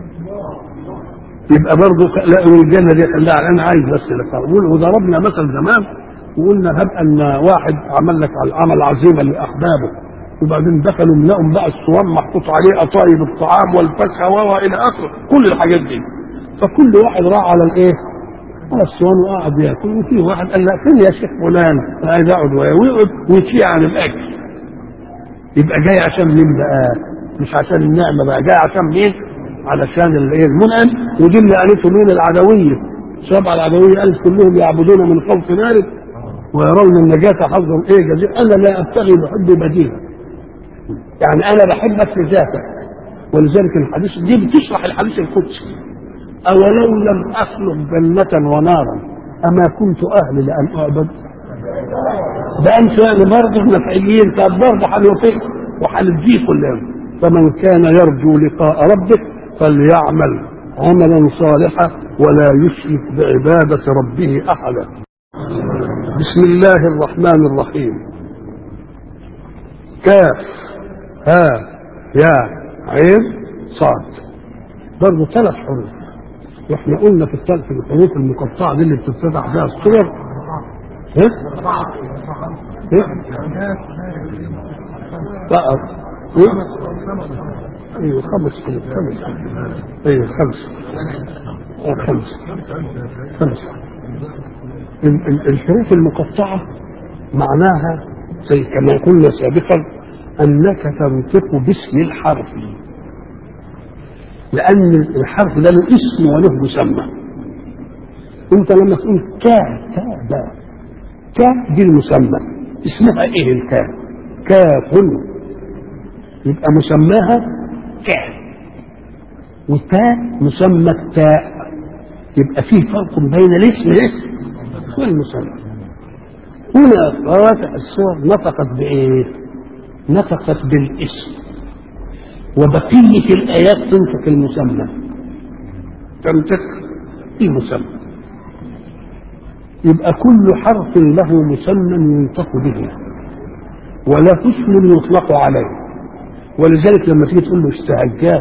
يبقى برضه لا والجنة دي خلاها أنا عايز بس لقاء وضربنا مثل زمان وقلنا هب أن واحد عمل لك عمل عظيما لأحبابه وبعدين دخلوا لقوا بقى الصوان محطوط عليه قطايب الطعام والفاكهة والى آخره كل الحاجات دي فكل واحد راح على الايه؟ على الصوان وقعد ياكل وفي واحد قال لا فين يا شيخ فلان؟ انا عايز اقعد ويقعد ويشيع عن الاكل. يبقى جاي عشان مين بقى؟ مش عشان النعمه بقى جاي عشان مين؟ علشان الايه؟ المنعم ودي اللي قالته مين العدويه. سبع العدويه قالت كلهم يعبدون من خوف نار ويرون النجاة حظا ايه جزيل انا لا ابتغي بحب بديلا. يعني انا بحبك لذاتك ولذلك الحديث دي بتشرح الحديث القدسي أولو لم أخلق جنة ونارا أما كنت أهل لأن أعبد ده أنت يعني برضه نفعيين طب برضه هنوفق وهنديه كلهم فمن كان يرجو لقاء ربه فليعمل عملا صالحا ولا يشرك بعبادة ربه أحدا بسم الله الرحمن الرحيم كاف ها يا عين صاد برضه ثلاث حروف واحنا قلنا في الثالث في الحروف المقطعه دي اللي بتفتح فيها الصور ها؟ بقى ايوه خمس حروف خمس ايوه خمس اه خمس خمس الحروف المقطعه معناها زي كما قلنا سابقا انك تنطق باسم الحرف لأن الحرف ده له اسم وله مسمى أنت لما تقول كا كا دا كا دي المسمى اسمها إيه الكا كاف يبقى مسماها كا وتاء مسمى التاء يبقى فيه فرق بين الاسم والمسمى هنا رواتع الصور نطقت بإيه؟ نطقت بالاسم وبقية الآيات تنطق المسمى تنطق المسمى يبقى كل حرف له مسمى ينطق به ولا اسم يطلق عليه ولذلك لما تيجي تقول له استهجاه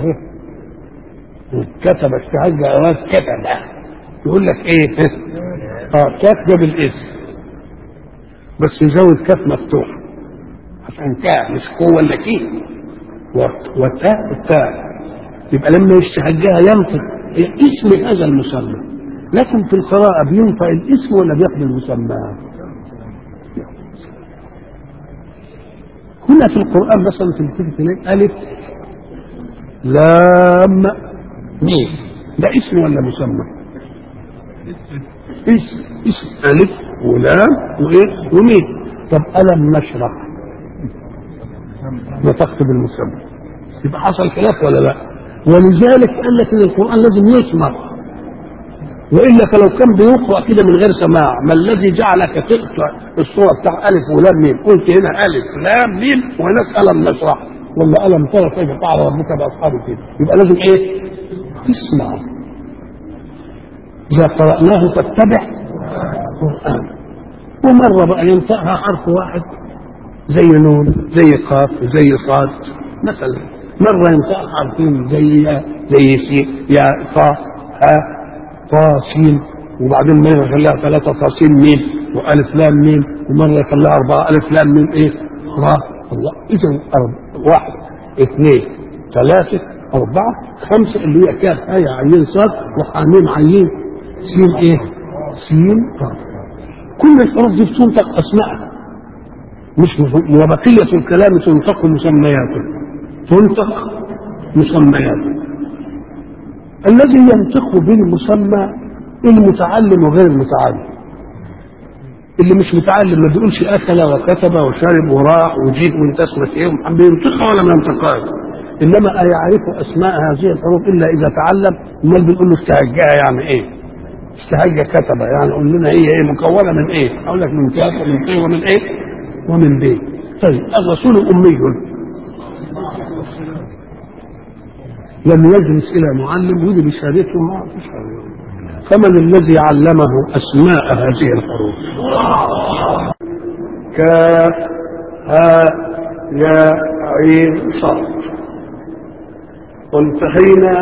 كتب استهجى أواد كتب يقول لك ايه اه كاف جاب الاسم بس يزود كاف مفتوح عشان كاف مش هو ولا كيه والتاء التاء يبقى لما يستهجاها ينطق اسم هذا المسمى لكن في القراءة بينطق الاسم ولا بياخد المسمى؟ هنا في القرآن مثلا تلتفت إليه ألف لام ميم ده اسم ولا مسمى؟ اسم اسم ألف ولام وإيه؟ وميم طب ألم نشرح نطقت بالمسمى يبقى حصل خلاف ولا لا؟ ولذلك قال لك ان القران لازم يسمع والا فلو كان بيقرا كده من غير سماع ما الذي جعلك تقرا الصوره بتاع الف ولام ميم قلت هنا الف لام ميم وناس الم نشرح ولا الم ترى كيف فعل ربك باصحاب الفيل يبقى لازم ايه؟ تسمع اذا قراناه فاتبع قران ومره بقى ينطقها حرف واحد زي نون زي قاف زي صاد مثلا مرة ينطق حرفين زي زي سين يا طا ها طا سين وبعدين مرة يخليها ثلاثة طا سين ميم وألف لام ميم ومرة يخليها أربعة ألف لام ميم إيه؟ را الله إذا واحد اثنين ثلاثة أربعة خمسة اللي هي كاف آية عين صاد وحاميم عين سين إيه؟ سين طا كل الحروف دي بتنطق أسماء مش وبقية الكلام تنطق مسمياته تنطق مسمياته الذي ينطق بالمسمى المتعلم وغير المتعلم اللي مش متعلم ما بيقولش اكل وكتب وشرب وراح وجيت وانت اسمك ايه بينطقها ولا ما ينطقهاش انما يعرف اسماء هذه الحروف الا اذا تعلم امال بنقول له استهجاها يعني ايه؟ استهجى كتب يعني قول لنا هي ايه مكونه من ايه؟ اقول لك من كاف ومن ايه ومن ايه؟ ومن بيه طيب الرسول امي لم يجلس الى معلم ودي بشهادته ما فيش فمن الذي علمه اسماء هذه الحروف كاف ها يا عين صاد وانتهينا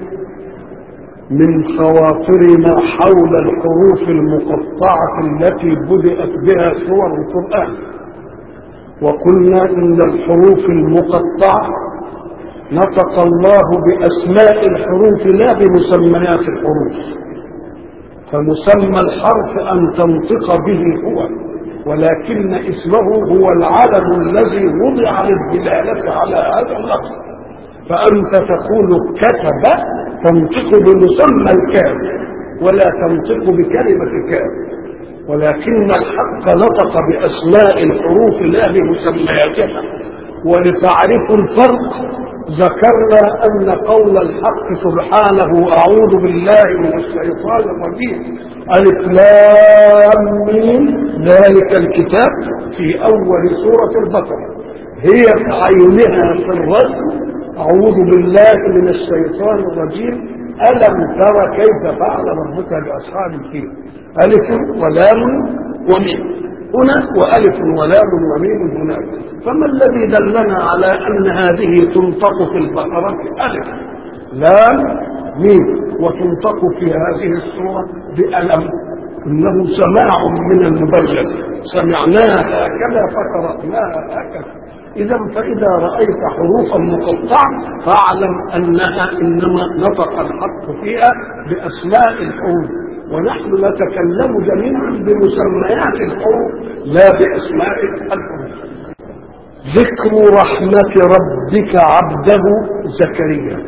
من خواطرنا حول الحروف المقطعة التي بدأت بها سور القرآن وقلنا إن الحروف المقطعة نطق الله بأسماء الحروف لا بمسميات الحروف فمسمى الحرف أن تنطق به هو ولكن اسمه هو العلم الذي وضع للدلالة على هذا اللفظ فأنت تقول كتب تنطق بمسمى الكاف ولا تنطق بكلمة كاف ولكن الحق نطق بأسماء الحروف لا بمسمياتها ولتعرفوا الفرق ذكرنا أن قول الحق سبحانه أعوذ بالله من الشيطان الرجيم ألف لام ميم ذلك الكتاب في أول سورة البقرة هي عينها في الرسم أعوذ بالله من الشيطان الرجيم ألم تر كيف فعل ربك بأصحاب الفيل ألف ولام وميم هنا وألف ولام وميم هناك فما الذي دلنا على أن هذه تنطق في البقرة ألف لام ميم وتنطق في هذه السورة بألم إنه سماع من المبلغ سمعناها هكذا فقرأناها هكذا إذا فإذا رأيت حروفا مقطعة فاعلم أنها إنما نطق الحق فيها بأسماء الحروف ونحن نتكلم جميعا بمسميات الحروف لا بأسماء الحروف ذكر رحمة ربك عبده زكريا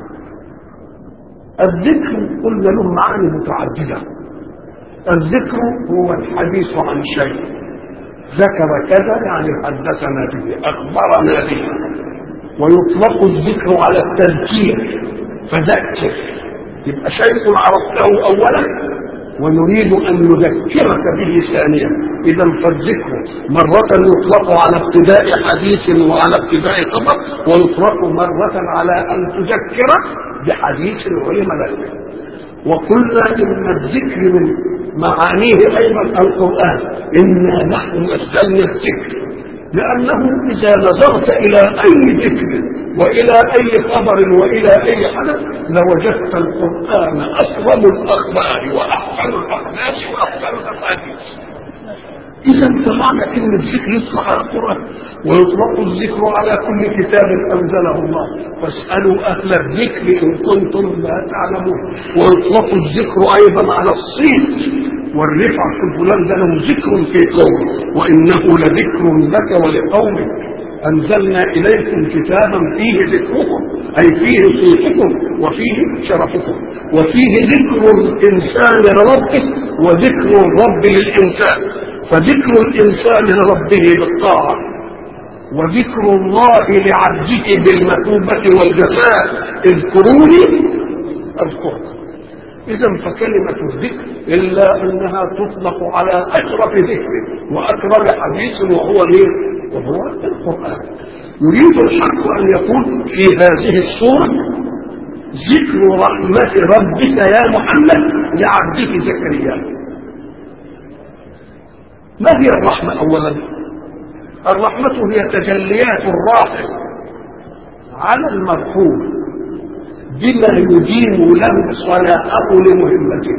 الذكر قلنا له معاني متعددة الذكر هو الحديث عن شيء ذكر كذا يعني حدثنا به أخبرنا به ويطلق الذكر على التذكير فذكر يبقى شيء عرفته أولا ونريد أن نذكرك به ثانيا إذا فالذكر مرة يطلق على ابتداء حديث وعلى ابتداء خبر ويطلق مرة على أن تذكر بحديث علم لك وقلنا إن الذكر من معانيه أيضا القرآن إنا نحن نزلنا الذكر لأنه إذا نظرت إلى أي ذكر وإلى أي خبر وإلى أي حدث لوجدت القرآن أكرم الأخبار وأحسن الأحداث وأحسن الأحاديث إذا فمعنى كلمة ذكر يطلق على القرآن ويطلق الذكر على كل كتاب أنزله الله فاسألوا أهل الذكر إن كنتم لا تعلمون ويطلق الذكر أيضا على الصيت والرفع في فلان ده له ذكر في قومه وإنه لذكر لك ولقومك أنزلنا إليكم كتابا فيه ذكركم أي فيه صيتكم وفيه شرفكم وفيه ذكر الإنسان لربه وذكر الرب للإنسان فذكر الإنسان لربه بالطاعة وذكر الله لعبده بالمثوبة والجزاء اذكروني أذكركم إذا فكلمة الذكر إلا أنها تطلق على أشرف ذكر وأكرم حديث وهو مين؟ وهو القرآن يريد الحق أن يقول في هذه الصورة ذكر رحمة ربك يا محمد لعبده زكريا ما هي الرحمة أولا الرحمة هي تجليات الراحم على المرحوم بما يديم له صلاحه لمهمته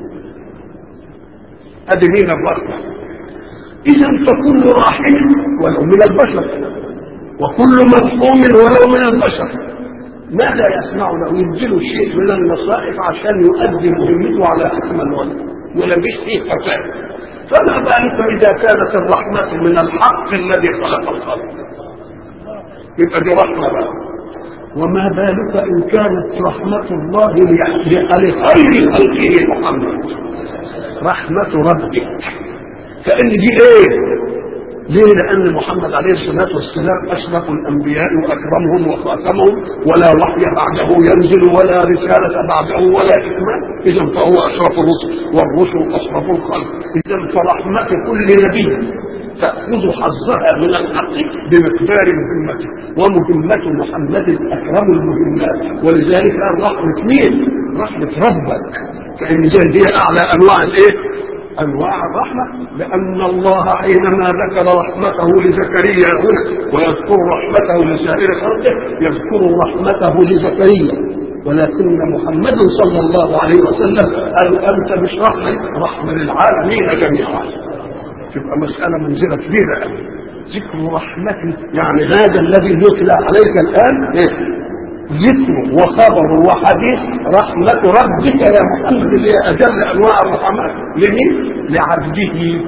ادي مين الرحمه اذا فكل راحل ولو من البشر وكل مرحوم ولو من البشر ماذا يصنع له يديله شيء من النصائح عشان يؤدي مهمته على اكمل وجه ولا مش فيه فساد فما بالك اذا كانت الرحمه من الحق الذي خلق الخلق يبقى دي رحمه بقى وما بالك ان كانت رحمه الله لخير خلقه محمد رحمه ربك كان دي ايه ليه؟ لأن محمد عليه الصلاة والسلام أشرف الأنبياء وأكرمهم وخاتمهم ولا وحي بعده ينزل ولا رسالة بعده ولا إكمال إذا فهو أشرف الرسل والرسل أشرف الخلق إذا فرحمة كل نبي تأخذ حظها من الحق بمقدار مهمته ومهمة محمد أكرم المهمات ولذلك قال رحمة مين؟ رحمة ربك كأن دي أعلى أنواع الإيه؟ انواع الرحمه لان الله حينما ذكر رحمته لزكريا هنا ويذكر رحمته لسائر خلقه يذكر رحمته لزكريا ولكن محمد صلى الله عليه وسلم قال انت مش رحمه رحمه للعالمين جميعا تبقى مساله منزله كبيره ذكر رحمته يعني هذا الذي يتلى عليك الان إيه؟ ذكر وخبر وحديث رحمة ربك يا محمد اللي هي أجل أنواع الرحمات لمين؟ لعبده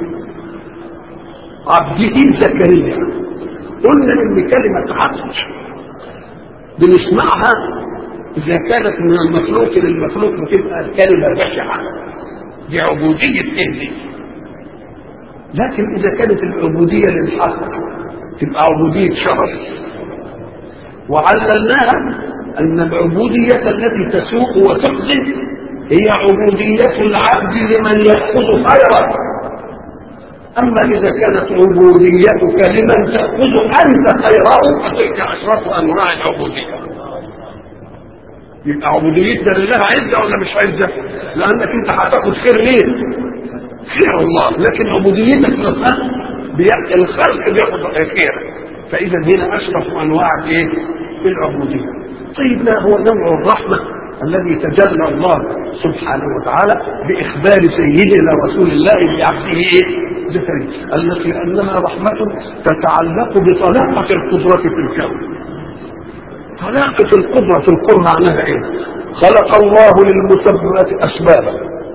عبده زكريا قلنا إن كلمة عبد بنسمعها إذا كانت من المخلوق للمخلوق بتبقى كلمة بشعة دي عبودية إيه لكن إذا كانت العبودية للحق تبقى عبودية شرف وعللناها أن العبودية التي تسوق وتقضي هي عبودية العبد لمن يأخذ خيرا أما إذا كانت عبوديتك لمن تأخذ أنت خيره فتلك أشرف أنواع العبودية يبقى عبوديتنا لله عزة ولا مش عزة؟ لأنك أنت هتاخد خير مين؟ خير الله لكن عبوديتك نفسها الخلق بياخد خير فإذا هنا أشرف أنواع إيه؟ العبودية طيب ما هو نوع الرحمة الذي تجلى الله سبحانه وتعالى بإخبار سيدنا رسول الله بعبده إيه؟ زكريا التي أنها رحمة تتعلق بطلاقة القدرة في الكون طلاقة القدرة في الكون معناها إيه؟ خلق الله للمسببات أسبابا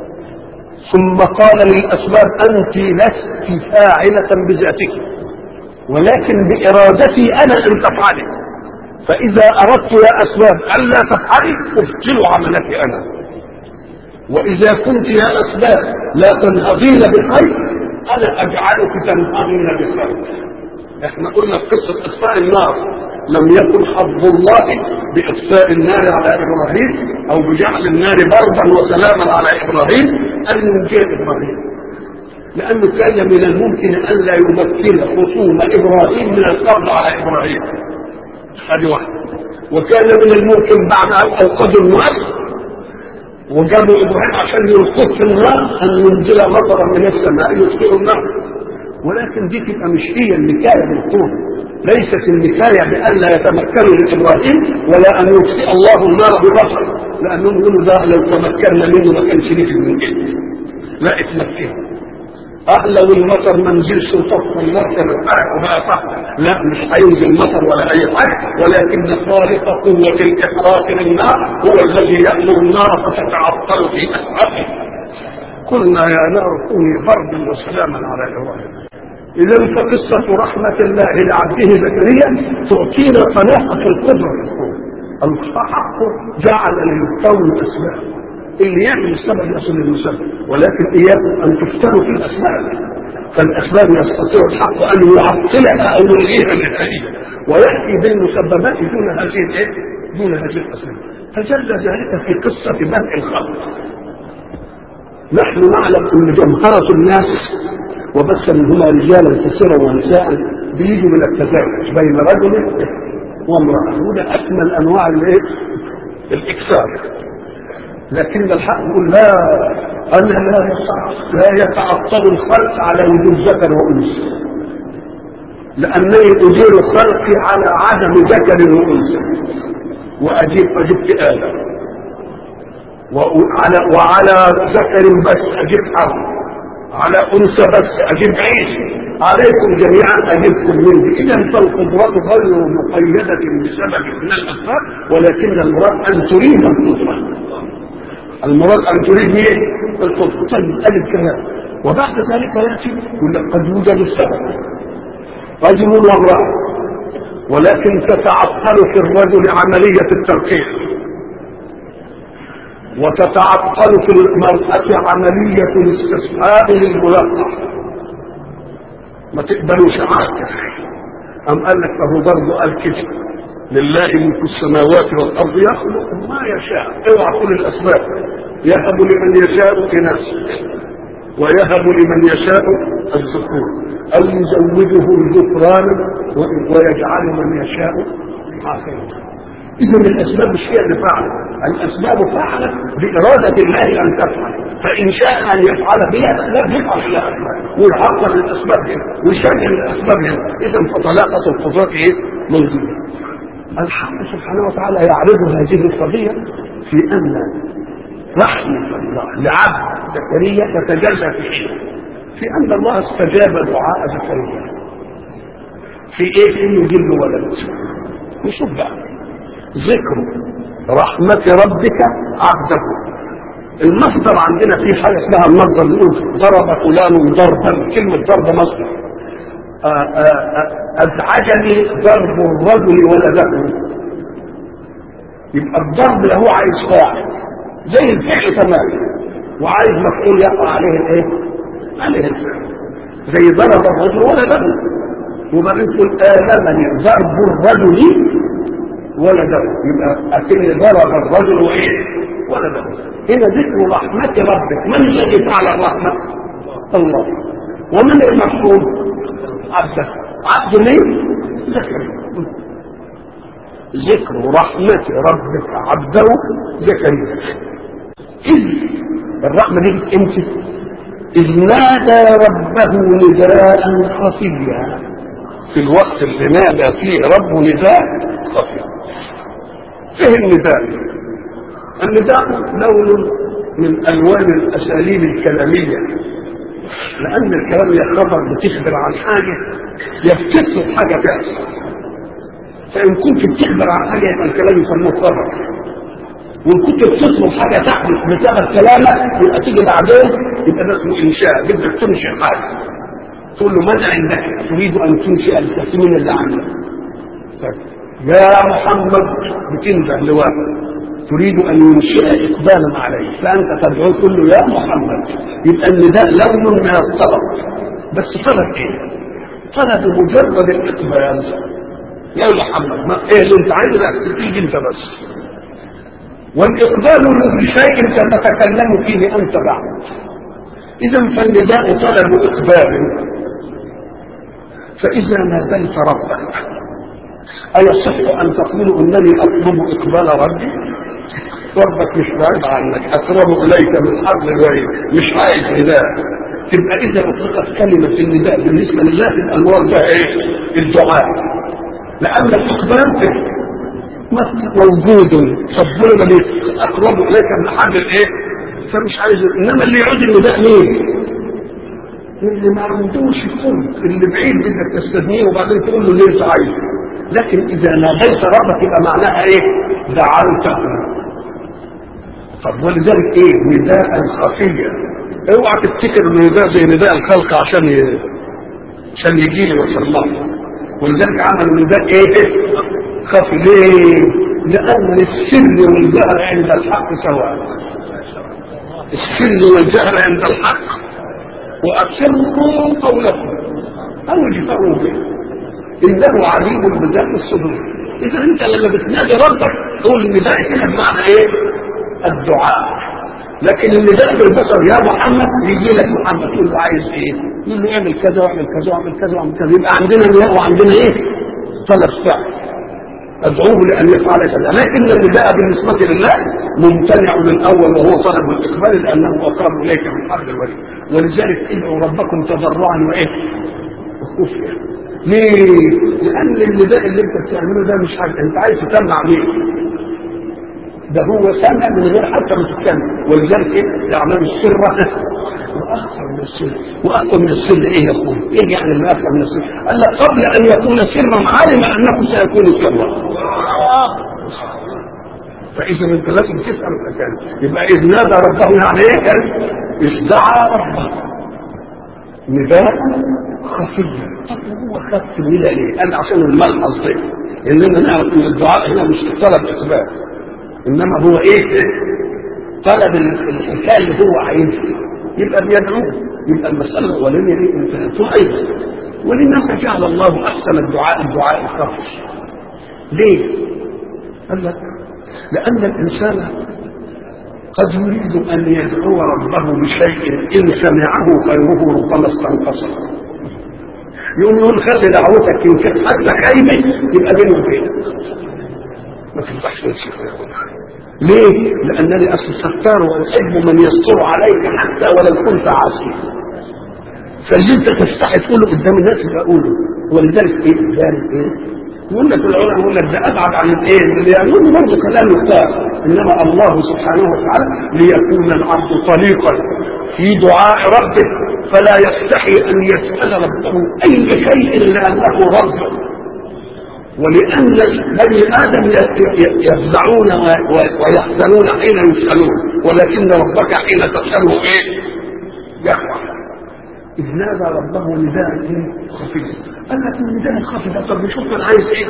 ثم قال للأسباب أنت لست فاعلة بذاتك ولكن بإرادتي أنا أن تفعلي فإذا أردت يا أسباب ألا تفعلي أبطل عملك أنا وإذا كنت يا أسباب لا تنهضين بخير أنا أجعلك تنهضين بخير احنا قلنا في قصة إطفاء النار لم يكن حظ الله بإطفاء النار على إبراهيم أو بجعل النار بردا وسلاما على إبراهيم أن ينجي إبراهيم لأنه كان من الممكن أن لا يمكن خصوم إبراهيم من القبض على إبراهيم هذه واحدة وكان من الممكن بعد أن أوقدوا النار وجابوا إبراهيم عشان يلقوه في النار أن ينزل مطرا من السماء يطفئ النار ولكن دي تبقى مش هي النكاية بالطول ليست النكاية بأن لا يتمكنوا من إبراهيم ولا أن يطفئ الله النار بمطر لأنهم يقولوا ده لو تمكنا منه ما كانش ليك من جد لا اتمكنوا اه لو المطر ما نزلش وطفى النار كان اتحرق وبقى صح لا مش هينزل مطر ولا اي حاجه ولكن خالق قوه الاحراق للنار هو الذي يامر النار فتتعطل في اسعافها قلنا يا نار كوني بردا وسلاما على ابراهيم اذا فقصه رحمه الله لعبده زكريا تعطينا طلاقه القدره في الكون الحق جعل للكون اسباب اللي يعمل السبب يصل للمسبب ولكن اياكم ان تفتنوا في الاسباب فالاسباب يستطيع الحق ان يعطلها او يلغيها نهائيا وياتي بالمسببات دون هذه الايه؟ دون هذه الاسباب تجلى ذلك في قصه بدء الخلق نحن نعلم ان جمهره الناس وبث منهما رجالا كثيرا ونساء بيجوا من التزاوج بين رجل وامراه وده اكمل انواع الايه؟ الاكثار لكن الحق يقول لا انا لا لا يتعطل الخلق على وجود ذكر وانثى لانني ادير خلقي على عدم ذكر وانثى واجيب فجبت ادم وعلى وعلى ذكر بس اجيب حرب على انثى بس اجيب عيسى عليكم جميعا اجبكم منه اذا فالقدرات غير مقيده بسبب من الاسباب ولكن المراد ان تريد القدره المراد ان تريد ايه؟ القدره طيب ادي الكلام وبعد ذلك ياتي يقول لك قد يوجد السبب رجل وامراه ولكن تتعطل في الرجل عمليه الترقيع وتتعطل في المرأة عملية الاستصحاب للملقح ما تقبلوش عاكف أم قال لك فهو برضه قال كده لله ملك السماوات والأرض يخلق ما يشاء اوعى كل الأسباب يهب لمن يشاء إناث ويهب لمن يشاء الذكور أو يزوجه الذكران ويجعل من يشاء عاقلا إذا الأسباب مش هي اللي فعلت الأسباب فعلت بإرادة الله أن تفعل فإن شاء أن يفعل بها الأسباب يفعل بها ويعطل الأسباب هنا ويشغل الأسباب هنا إذا فطلاقة القدرات إيه؟ موجودة الحق سبحانه وتعالى يعرض هذه القضية في أن رحمة الله لعبد زكريا تتجلى في شيء في أن الله استجاب دعاء زكريا في إيه؟ في إنه يجيب له ولد نشوف بقى ذكر رحمة ربك عبده المصدر عندنا في حاجة اسمها المصدر نقول ضرب فلان ضربا كلمة ضرب مصدر أزعجني ضرب الرجل ولده يبقى الضرب له عايز فاعل زي الفعل تماما وعايز مفعول يقع عليه الايه؟ عليه الفعل زي ضرب الرجل ولده وبعدين تقول آلمني ضرب الرجل ولده يبقى أكن ضرب الرجل وإيه ولده هنا ذكر رحمة ربك من الذي فعل الرحمة الله ومن المحكوم عبده عبد مين زكريا ذكر رحمة ربك عبده زكريا إذ الرحمة دي امتى إذ نادى ربه نداء خفيا في الوقت اللي نادى فيه ربه نداء خفي فيه النداء النداء لون من الوان الاساليب الكلاميه لان الكلام يا خبر بتخبر عن حاجه يفتكر حاجه تحصل فان كنت بتخبر عن حاجه يبقى الكلام يسموه خبر وان كنت بتطلب حاجه تحدث بسبب كلامك يبقى تيجي بعدين يبقى ده اسمه انشاء بدك تنشئ حاجه تقول له ماذا عندك تريد ان تنشئ التسمين اللي عندك يا محمد بتنده لواحد تريد ان ينشئ اقبالا عليه فانت تدعوه تقول له يا محمد يبقى النداء لون من الطلب بس طلب ايه؟ طلب مجرد الاقبال يا محمد ما ايه اللي انت عايزه تيجي انت بس والاقبال بشيء ستتكلم فيه انت بعد اذا فالنداء طلب اقبال فاذا ناديت ربك أيصح أن تقول إنني أطلب إقبال ربي؟ ربك مش بعيد عنك أقرب إليك من حبل الغيب مش عايز نداء تبقى إذا أطلقت كلمة النداء بالنسبة لله تبقى المراد بها إيه؟ الدعاء لأن الإقبال موجود ربنا أقرب إليك من حبل الإيه؟ فمش عايز إنما اللي يعود النداء مين؟ اللي ما عندوش خلق اللي بعيد بدك تستثنيه وبعدين تقول له ليه انت عايزه لكن اذا ناديت ربك يبقى معناها ايه دعوته طب ولذلك ايه نداء خفيا اوعى تفتكر ان نداء زي نداء الخلق عشان ي... عشان يجي لي ويوصل الله ولذلك عملوا نداء ايه خفي ليه لان السر والجهر عند الحق سواء السر والجهر عند الحق وأسروا قولكم أو اجفروا به إنه عليم بذات الصدور إذا أنت لما بتنادي ربك تقول النداء هنا بمعنى إيه؟ الدعاء لكن النداء بالبصر يا محمد يجي لك محمد تقول له عايز ايه؟ يقول له اعمل كذا واعمل كذا واعمل كذا واعمل كذا يبقى عندنا نداء وعندنا ايه؟ طلب فعل ادعوه لان يفعل كذا لكن النداء بالنسبه لله ممتنع من اول وهو طلب الاقبال لانه اقرب اليك من حبل الوريد ولذلك ادعوا ربكم تضرعا وايه؟ وخفيا ليه؟ لأن النداء اللي أنت بتعمله ده مش حاجة أنت عايز تسمع مين؟ ده هو سمع من غير حتى ما تتكلم ولذلك ايه الاعمال السر واكثر من السر واكثر من السر ايه يا اخوي؟ ايه يعني اللي اكثر من السر؟ قال لك قبل ان يكون سرا علم انه سيكون سرا فاذا انت لازم تفهم الحكايه يبقى اذ نادى ربه يعني ايه كان اذ دعا ربه نداء خفيا طب هو خف النداء ليه؟ قال عشان الملحظ ده اننا نعرف ان الدعاء هنا مش طلب اثبات انما هو ايه طلب الحكايه اللي هو عايزها يبقى بيدعوه يبقى المساله الاولانيه دي انتهت ايضا وللناس جعل الله احسن الدعاء الدعاء الخفي ليه؟ قال لك لان الانسان قد يريد ان يدعو ربه بشيء ان سمعه خيره ربما استنقصه يقوم يقول خلي دعوتك ان كانت حتى خايبه يبقى بينه وبينك ما تنفعش نفسك ليه؟ لأنني أصل ستار وأحب من يستر عليك حتى ولو كنت عاصيا. فاللي أنت تستحي تقوله قدام الناس اللي أقوله ولذلك إيه؟ ذلك إيه؟ يقول لك العلماء يقول لك ده أبعد عن الإيه؟ اللي يقول برضه كلام يختار إنما الله سبحانه وتعالى ليكون العبد طليقا في دعاء ربه فلا يستحي أن يسأل ربه أي شيء لأنه ربه ولأن بني آدم يفزعون ويحزنون حين يسألون ولكن ربك حين تسأله إيه؟ يفرح إذ نادى ربه نداء إيه؟ خفيا قال لك النداء الخفي ده طب نشوف كان عايز إيه؟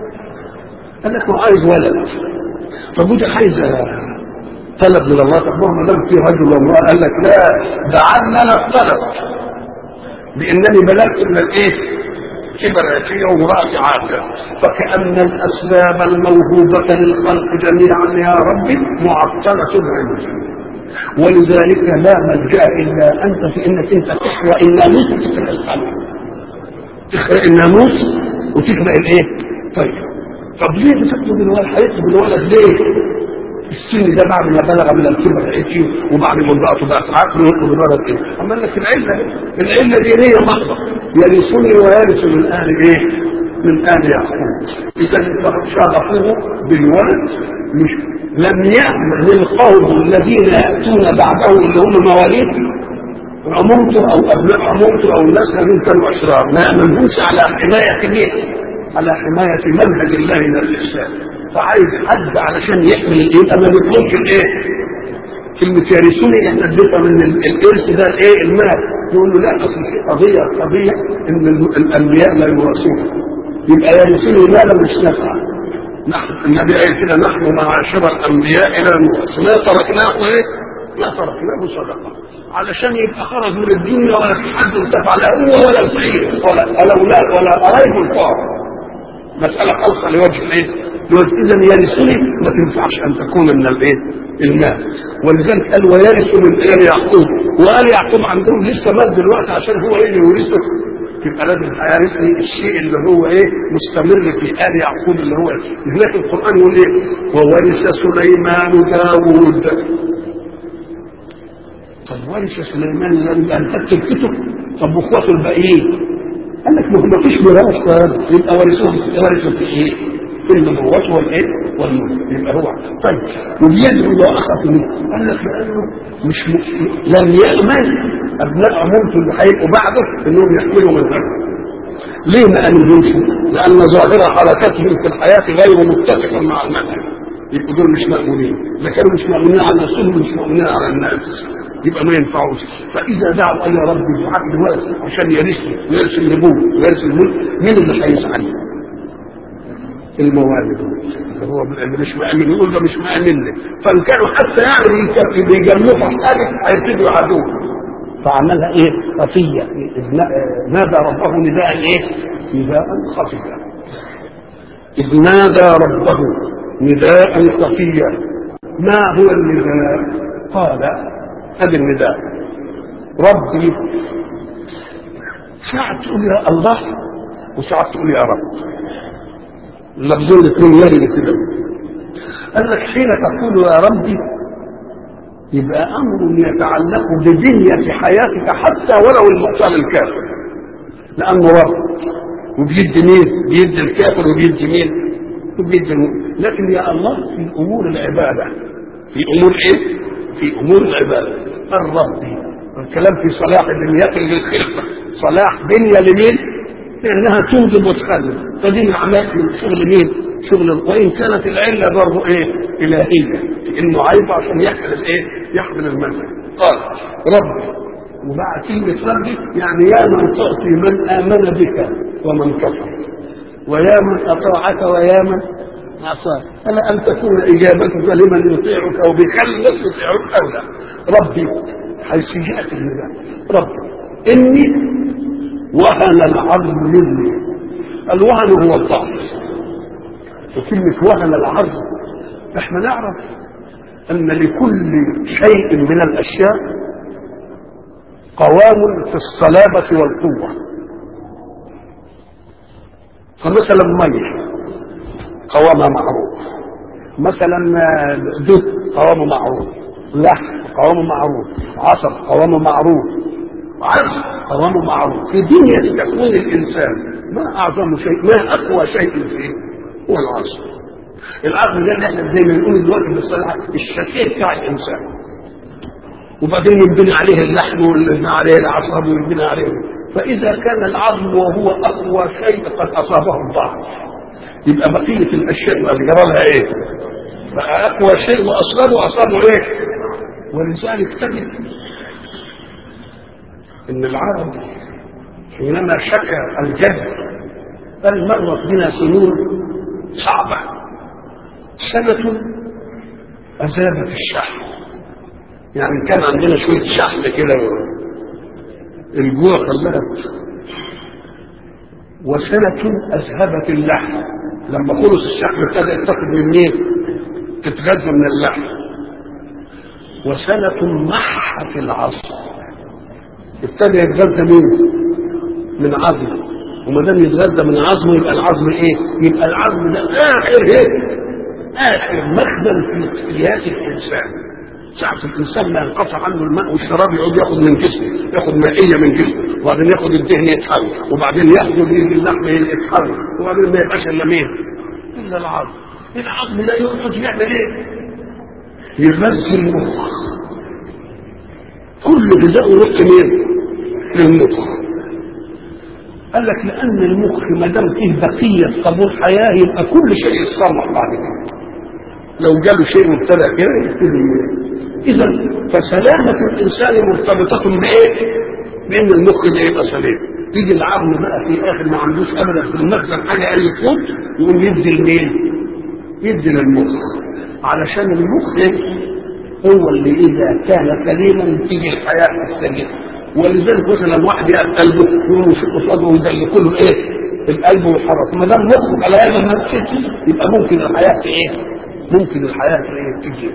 قال لك هو عايز ولد طب وده عايز طلب من الله طب ما دام في رجل وامرأة قال لك لا ده عنا الطلب لأنني بلغت من الإيه؟ كبر عتية وامرأة عاقلة فكأن الأسباب الموهوبة للخلق جميعا يا رب معطلة عندي ولذلك لا ملجأ إلا أنت في إنك أنت تخلق الناموس وتخلق الخلق تخلق الناموس وتخلق الإيه؟ طيب طب ليه بتطلب الولد هيطلب الولد ليه؟ السن ده بعد ما بلغ من الكبر عتي وبعد ما امرأته بقت عاقل ويطلب الولد ايه؟ اما لك العله العله دينيه محضه يرثني ويرث من اهل ايه؟ من اهل يعقوب اذا شرفوه بالولد مش لم يأمن القوم الذين يأتون بعده اللي هم مواليد عمومته او ابناء عمومته او الناس الذين كانوا اشرار ما يأمنهمش على حمايه مين؟ على حمايه منهج الله من الاسلام فعايز حد علشان يحمي يبقى ما بيطلبش الايه؟ كلمة يرثوني احنا اديتها من الارث ده الايه؟ المال يقول له لا اصل في قضية قضية ان الانبياء لا يورثون يبقى يرثوني مالا مش نفعا نحن النبي قال كده نحن معاشر الانبياء لا نورث ما تركناه ايه؟ ما تركناه صدقة علشان يبقى خرج من الدنيا ولا في حد انتفع لا هو ولا الفقير ولا الاولاد ولا قرايب الفقراء مسألة خالصة لوجه الايه؟ اذا يرثني ما تنفعش ان تكون من الايه؟ المال ولذلك قال ويرث من ال يعقوب وال يعقوب عندهم لسه مات دلوقتي عشان هو ايه اللي يورثه يبقى لازم هيرثني الشيء اللي هو ايه مستمر في ال يعقوب اللي هو هناك القران يقول ايه وورث سليمان داوود طب ورث سليمان داوود انت بتكتب طب واخواته الباقيين قال لك ما هو ما فيش ميراث يبقى ورثوهم ورثوا في ايه؟ في النبوة والايه؟ والملك يبقى هو طيب وبيدعو الله اخف منه قال لك لانه مش م... لم يامن ابناء عمومته اللي هيبقوا بعده انهم يحملوا من غيره ليه ما امنهمش؟ لان ظاهر حركتهم في الحياه غير متفقه مع المنهج يبقوا دول مش مأمونين اذا كانوا مش مأمونين على نفسهم مش مأمونين على الناس يبقى ما ينفعوش فاذا دعوا اي رب دعاء الولد عشان يرثني ويرث النبوه ويرث الملك مين اللي هيسعى الموالد هو اللي مش مأمن يقول ده مش مأمن فان كانوا حتى يعني بيجمعوا حاجه هيبتدوا يعادوه فعملها ايه خفيه نادى ربه نداء ايه نداء خفيا اذ نادى ربه نداء خفيا ما هو النداء قال هذا النداء ربي ساعة تقول يا الله وساعة تقول يا رب اللفظين الاثنين يرد كده قال لك حين تقول يا ربي يبقى امر يتعلق ببنية حياتك حتى ولو المقتل الكافر لانه رب وبيدي مين؟ بيدي الكافر وبيدي مين؟ وبيدي المؤمن لكن يا الله في امور العباده في امور ايه؟ في امور العباده الرب الكلام في صلاح بنيات للخلقه صلاح بنيه لمين؟ لانها توجب وتخلف فدي من اعمال من شغل مين؟ شغل وان كانت العله برضه ايه؟ الهيه انه عايز عشان يحمل الايه؟ يحمل المنهج قال ربي وبعد كلمة ربي يعني يا من تعطي من آمن بك ومن كفر ويا من أطاعك ويا من عصاك ألا أن تكون إجابتك لمن يطيعك أو بخلق يطيعك أو لا ربي حيث جاءت النداء ربي إني وهن العظم مني الوهن هو الضعف وكلمة وهن العظم احنا نعرف أن لكل شيء من الأشياء قوام في الصلابة والقوة فمثلا مية قوامها معروف مثلا دب قوامه معروف لحم قوامه معروف عصب قوامه معروف عرش قوامه معروف في دنيا تكوين الانسان ما اعظم شيء ما اقوى شيء فيه هو العصب العقل ده اللي احنا زي ما بنقول دلوقتي بالصلاح الشكل بتاع الانسان وبعدين ينبني عليه اللحم وينبني عليه العصب وينبني عليه فإذا كان العظم وهو أقوى شيء قد أصابه الضعف يبقى بقية الأشياء اللي جرى لها إيه؟ بقى أقوى شيء وأصغره أصابه إيه؟ ولذلك تجد إن العرب حينما شكى الجهل قال مرت بنا سنون صعبة سنة أذابت الشحم يعني كان عندنا شوية شحم كده الجوع خلت وسنة أذهبت اللحم لما خلص الشحم ابتدأ تاخد من مين؟ تتغذى من اللحم وسنة محت العصر ابتدى يتغذى مين؟ من عظمه وما دام يتغذى من عظمه يبقى العظم ايه؟ يبقى العظم ده آخر ايه؟ آخر مخزن في احتياجات الإنسان ساعة الإنسان ما ينقطع عنه الماء والشراب يقعد ياخد من جسمه ياخد مائية من جسمه وبعدين ياخد الدهن يتحرك وبعدين ياخد اللحم يتحرك وبعدين ما يبقاش إلا مين؟ إلا العظم العظم لا يقعد يعمل إيه؟ يغذي المخ كل غذاء يروح لمين؟ للمخ قال لك لأن المخ ما دام فيه بقية قبول حياة يبقى كل شيء يتصلح بعد كده لو جاله شيء مبتدأ كده يبتدي اذا فسلامة الانسان مرتبطة بايه؟ بان المخ ده يبقى سليم يجي العظم بقى في اخر ما عندوش ابدا في المخزن حاجه قال يفوت يقوم يدي لمين؟ يدي للمخ علشان المخ هو اللي اذا كان سليما تيجي الحياه السليمه ولذلك مثلا واحد يقف قلبه يقوم يشق قصاده ويدلكوا له ايه؟ القلب ويحرك ما دام مخه على هذا ما يبقى ممكن الحياه ايه؟ ممكن الحياه ايه؟ تجي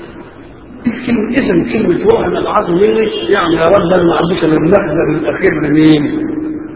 كلمة اسم كلمة وهن العظم يعني يا رب انا ما عنديش الا المخزن الاخير لمين؟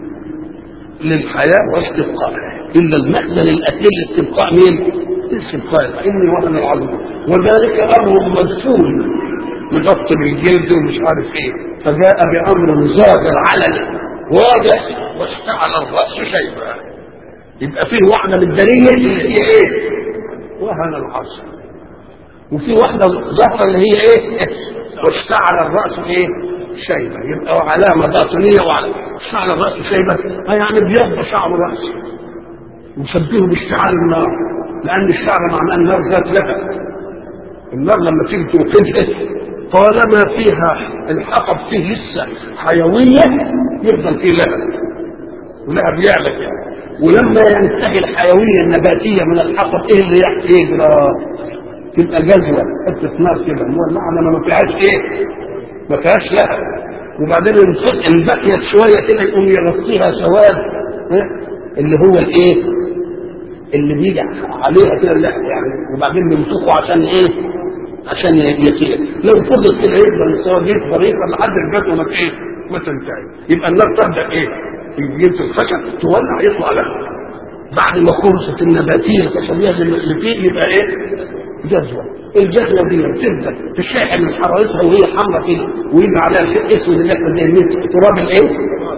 للحياة واستبقائها إلا المخزن الأخير لاستبقاء مين؟ لاستبقاء إني وهن العظم وذلك أمر مدفون مغطي بالجلد ومش عارف إيه فجاء بأمر زاد علني واضح واشتعل الرأس شيبا يبقى فيه واحدة من الدليل اللي هي إيه؟ وهن العظم وفي واحدة ظهر اللي هي ايه واشتعل الرأس ايه شيبة يبقى علامة باطنية وعلى اشتعل الرأس شيبة يعني بيض شعر رأسه نشبهه باشتعال النار لأن الشعر معناه النار ذات لهب النار لما تيجي توقدها طالما فيها الحطب فيه لسه حيوية يفضل فيه لهب ولهب يعلى كده ولما ينتهي الحيوية النباتية من الحطب ايه اللي يجرى تبقى جزوه حته نار كده مولعه ما فيهاش ايه؟ ما فيهاش لهب وبعدين ان بقيت شويه كده يقوم يغطيها سواد اللي هو الايه؟ اللي بيجي عليها كده اللحم يعني وبعدين بيمسكوا عشان ايه؟ عشان يطير لو فضل كده يفضل السواد يكبر يكبر لحد الجزوه ما ايه؟ ما تنتهي يبقى النار تبدا ايه؟ تجيب الخشب تولع يطلع لها بعد ما خلصت النباتيه الخشبيه اللي فيه يبقى ايه؟ جزوة الجزوة دي تبدأ تشحن من حرارتها وهي حمراء كده ويجي عليها شيء اسود اللي احنا زي تراب الايه؟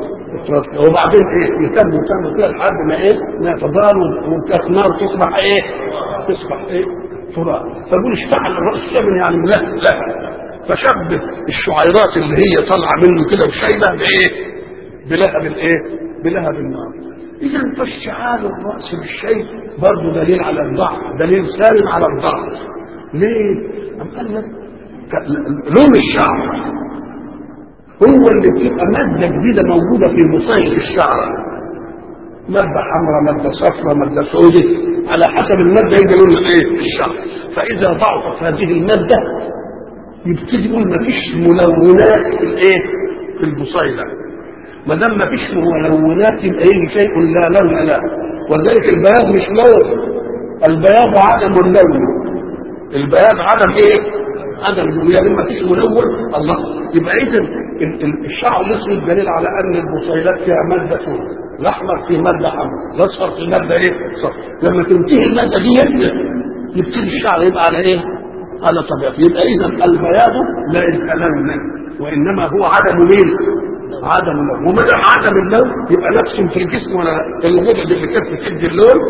وبعدين ايه يتم يتم كده لحد ما ايه ما يتضار والنار تصبح ايه تصبح ايه تراب فبقول اشتعل الراس شبن يعني لا لا فشبه الشعيرات اللي هي طالعه منه كده وشايبه بايه بلهب الايه بلهب النار اذا فاشتعال الراس بالشيء برضه دليل على الضعف دليل سالم على الضعف ليه أم قال لك لون الشعر هو اللي بتبقى ماده جديده موجوده في مصايف الشعر ماده حمراء ماده صفراء ماده سوداء على حسب الماده يبقى لون ايه الشعر فاذا ضعفت هذه الماده يبتدي يقول ما فيش ملونات في الايه في البصيله ما دام ما فيش ملونات يبقى يجي شيء لا لون له ولذلك البياض مش لون البياض عدم اللون البياض عدم ايه عدم اللون يعني ما فيش ملون الله يبقى اذا الشعر الاسود دليل على ان البصيلات فيها ماده سوداء الاحمر فيه ماده حمراء الاصفر فيه ماده ايه صفر لما تنتهي الماده دي يبتدي الشعر يبقى على ايه على طبيعته يبقى اذا البياض لا يتلون وانما هو عدم مين عدم اللون وما دام عدم اللون يبقى نفس في الجسم ولا الغدد اللي كانت بتدي اللون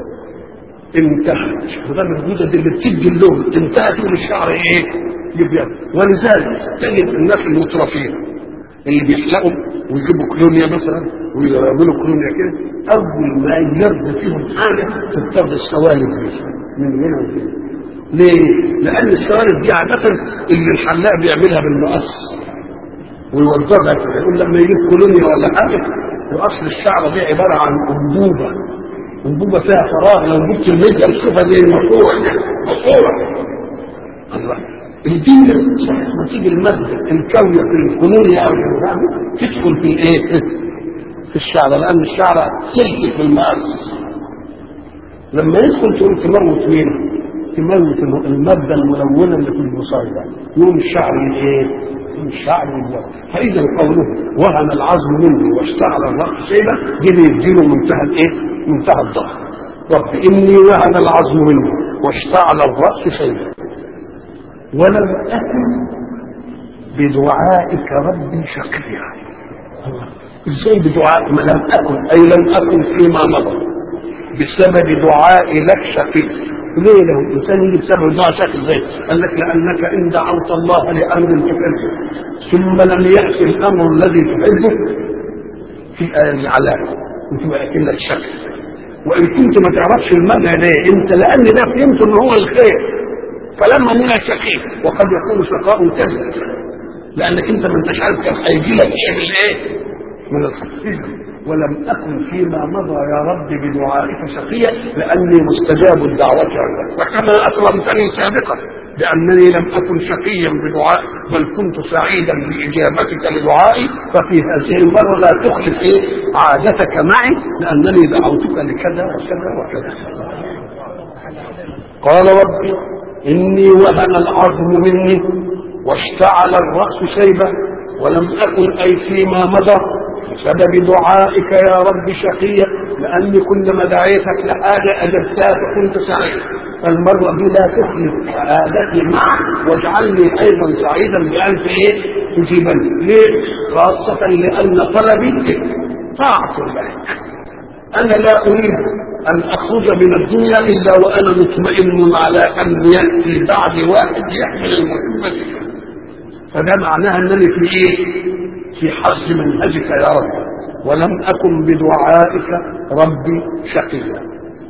انتهت وده الغدد اللي بتدي اللون انتهت من الشعر ايه يبيض ولذلك تجد الناس المترفين اللي بيحلقوا ويجيبوا كلونيا مثلا ويعملوا كلونيا كده اول ما يرد فيهم حاجه تبتدي السوالف دي من هنا وهنا ليه؟ لأن السوالف دي عادة اللي الحلاق بيعملها بالمقص ويوضبها كده يقول لما يجيب كولونيا ولا حاجة وأصل الشعر دي عبارة عن أنبوبة أنبوبة فيها فراغ لو جبت الميديا تشوفها زي المقطوع مقطوع الله الدين لما تيجي المادة الكاوية في الكولونيا أو في تدخل في الإيه؟ في الشعر لأن الشعر سلك في المقص لما يدخل تقول تموت مين؟ تموت المادة الملونة اللي في البصيلة يوم الشعر ايه؟ يوم الشعر يبيض فإذا قوله وهن العظم مني واشتعل الرأس شيبة دي بيديله منتهى الايه؟ منتهى الضغط رب إني وهن العظم مني واشتعل الرأس شيبة ولم أكن بدعائك ربي شقيا ازاي بدعاء ما لم أكن أي لم أكن فيما مضى بسبب دعائي لك شقي ليه لو الانسان يجي بسبب الدعاء شكل زي قال لك لانك ان دعوت الله لامر تحبه ثم لم ياتي الامر الذي تحبه في العلامه وتبقى كأنك شكل وان كنت ما تعرفش المدى ليه انت لان ده فهمت ان هو الخير فلما منع شقيق وقد يكون شقاء كذب لانك انت ما انتش عارف كان هيجي لك ايه من ايه؟ من الخطيه ولم أكن فيما مضى يا رب بدعائك شقيا لأني مستجاب الدعوة عندك وكما أكرمتني سابقا بأنني لم أكن شقيا بدعائي بل كنت سعيدا بإجابتك لدعائي ففي هذه المرة لا تخلف إيه عادتك معي لأنني دعوتك لكذا وكذا وكذا قال ربي إني وهن العظم مني واشتعل الرأس شيبة ولم أكن أي فيما مضى بسبب دعائك يا رب شقيا لاني كلما دعيتك لحاجه اجبتها فكنت سعيدا فالمره دي لا تخلف سعادتي معك واجعلني ايضا سعيدا بان ايه تجيبني ليه؟ خاصه لان طلبي طاعه لك انا لا اريد ان اخرج من الدنيا الا وانا مطمئن على ان ياتي بعد واحد يحمل المهمه فده معناها انني في ايه؟ في حظ منهجك يا رب ولم أكن بدعائك ربي شقيا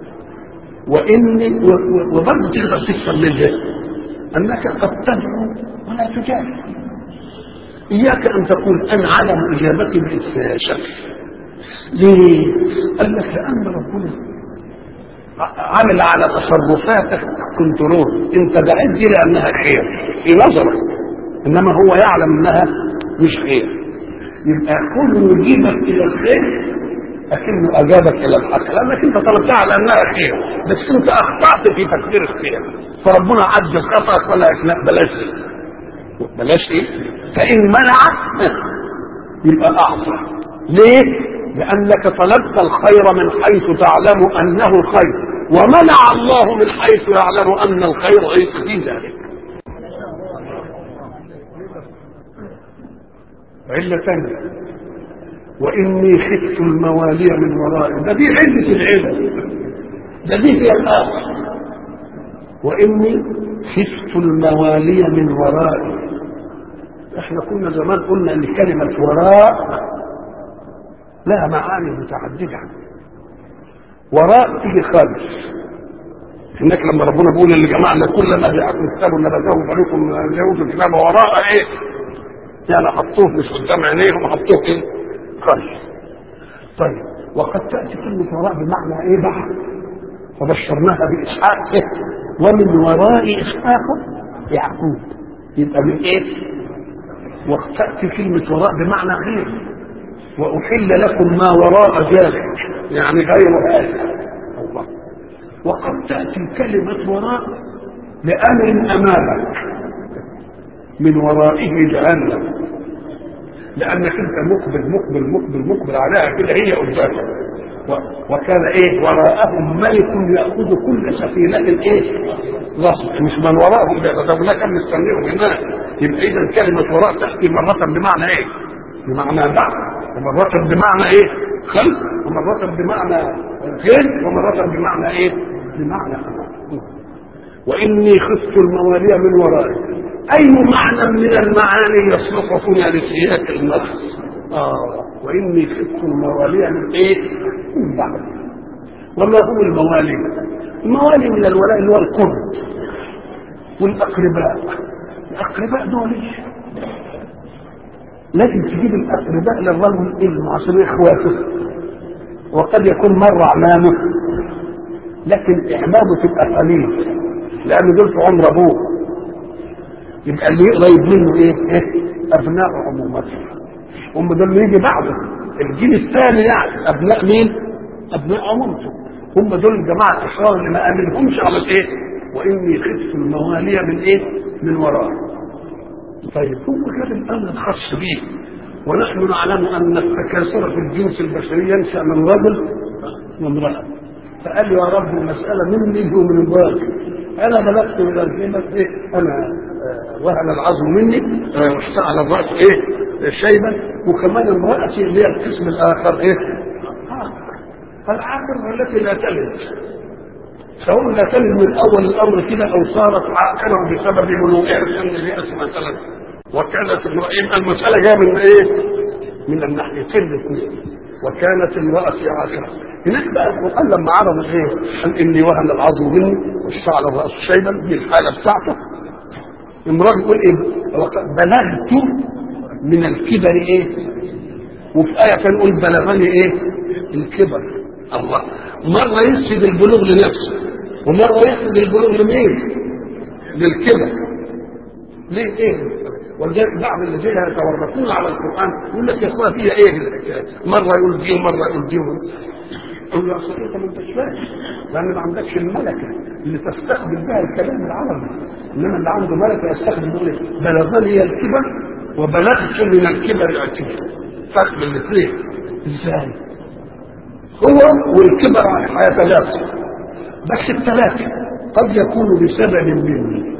وإني وبرضه تقدر تفهم من ده أنك قد تدعو ولا تجاب إياك أن تقول أنا علم إجابتي بالشكل ليه؟ قال لك لأن ربنا عمل على تصرفاتك كنترول انت دعيت دي لانها خير في نظرك انما هو يعلم انها مش خير يبقى كل يجيبك الى الخير لكنه اجابك الى الحق لانك انت طلبتها على انها خير بس انت اخطات في تقدير الخير فربنا عجل خطأك ولا لا بلاش ايه بلاش ايه فان منعك يبقى اعطى ليه لانك طلبت الخير من حيث تعلم انه خير ومنع الله من حيث يعلم ان الخير ليس في ذلك علة ثانية واني خفت الموالي من ورائي ده دي عله العلم ده دي هي الاخر واني خفت الموالي من ورائي احنا كنا زمان قلنا ان كلمه وراء لها معاني متعدده وراء تيجي خلف هناك لما ربنا بيقول اللي جمعنا كل ما جاءكم كتاب نبذه فريق من اليهود الكتاب وراء ايه؟ يعني حطوه مش قدام عينيهم حطوه ايه؟ خلف. طيب وقد تاتي كلمه وراء بمعنى ايه بقى؟ فبشرناها باسحاق إيه؟ ومن وراء اسحاق يعقوب يبقى من ايه؟ وقد تاتي كلمه وراء بمعنى غير واحل لكم ما وراء ذلك يعني غير هذا الله وقد تأتي كلمة وراء لأمر أمامك من ورائه جهنم لأنك أنت مقبل مقبل مقبل مقبل عليها كده هي قدامك وكان ايه وراءهم ملك ياخذ كل سفينه ايه غصب مش من وراءهم ده ده كان مستنيهم هناك يبقى اذا كلمه وراء تاتي مره بمعنى ايه؟ بمعنى بعد ومرة بمعنى ايه؟ خلف ومرة بمعنى غير ومرة بمعنى ايه؟ بمعنى خلف واني خفت الموالي من ورائي اي معنى من المعاني يصلح هنا لسياق النص اه واني خفت الموالي من ايه؟ من بعد وما هو الموالي؟ الموالي من الولاء اللي هو القرب والاقرباء الاقرباء دول إيه؟ لازم تجيب الاقرباء للرجل المعاصرين اخواته وقد يكون مر اعمامه لكن اعمامه تبقى قليل لان دول في عمر ابوه يبقى اللي قريب منه ايه؟ ايه؟ ابناء عمومته هم دول اللي يجي بعده الجيل الثاني يعني ابناء مين؟ ابناء عمومته هم دول الجماعه الاشرار اللي ما امنهمش على الايه؟ واني خفت الموالي من ايه؟ من ورائه طيب هو كان الامر الخاص به ونحن نعلم ان التكاثر في الجنس البشري ينشا من رجل وامراه فقال يا رب المساله مني ومن الباقي انا بلغت الى الكلمه ايه انا آه وهن العظم مني آه واشتعل الراس ايه شيبا وكمان امراتي اللي هي القسم الاخر ايه فالعاقر التي لا تلد سواء لا تلد من اول الامر كده او صارت عاقره بسبب بلوغها سن الياس مثلا وكانت امراه المساله جايه من ايه؟ من الناحيتين الاثنين وكانت امرأتي عاقرة هناك بقى القرآن لما عرض ايه؟ قال اني وهن العظم مني واشتعل الرأس شيبا دي الحالة بتاعته امرأة يقول ايه؟ بلغت من الكبر ايه؟ وفي آية كان يقول بلغني ايه؟ الكبر الله مرة يسجد البلوغ لنفسه ومرة يسجد البلوغ لمين؟ للكبر ليه ايه؟ ولذلك بعض الذين يتورطون على القران يقول لك يا اخويا فيها ايه الحكايه؟ مره يقول دي ومره يقول دي يقول له يا صديقي انت ما انتش فاهم لان ما عندكش الملكه اللي تستخدم بها الكلام العربي انما اللي عنده ملكه يستخدم يقول ايه؟ بلغني الكبر وبلغت من الكبر عتيق فرق بين الاثنين ازاي؟ هو والكبر هيتلافى بس الثلاثه قد يكون بسبب مني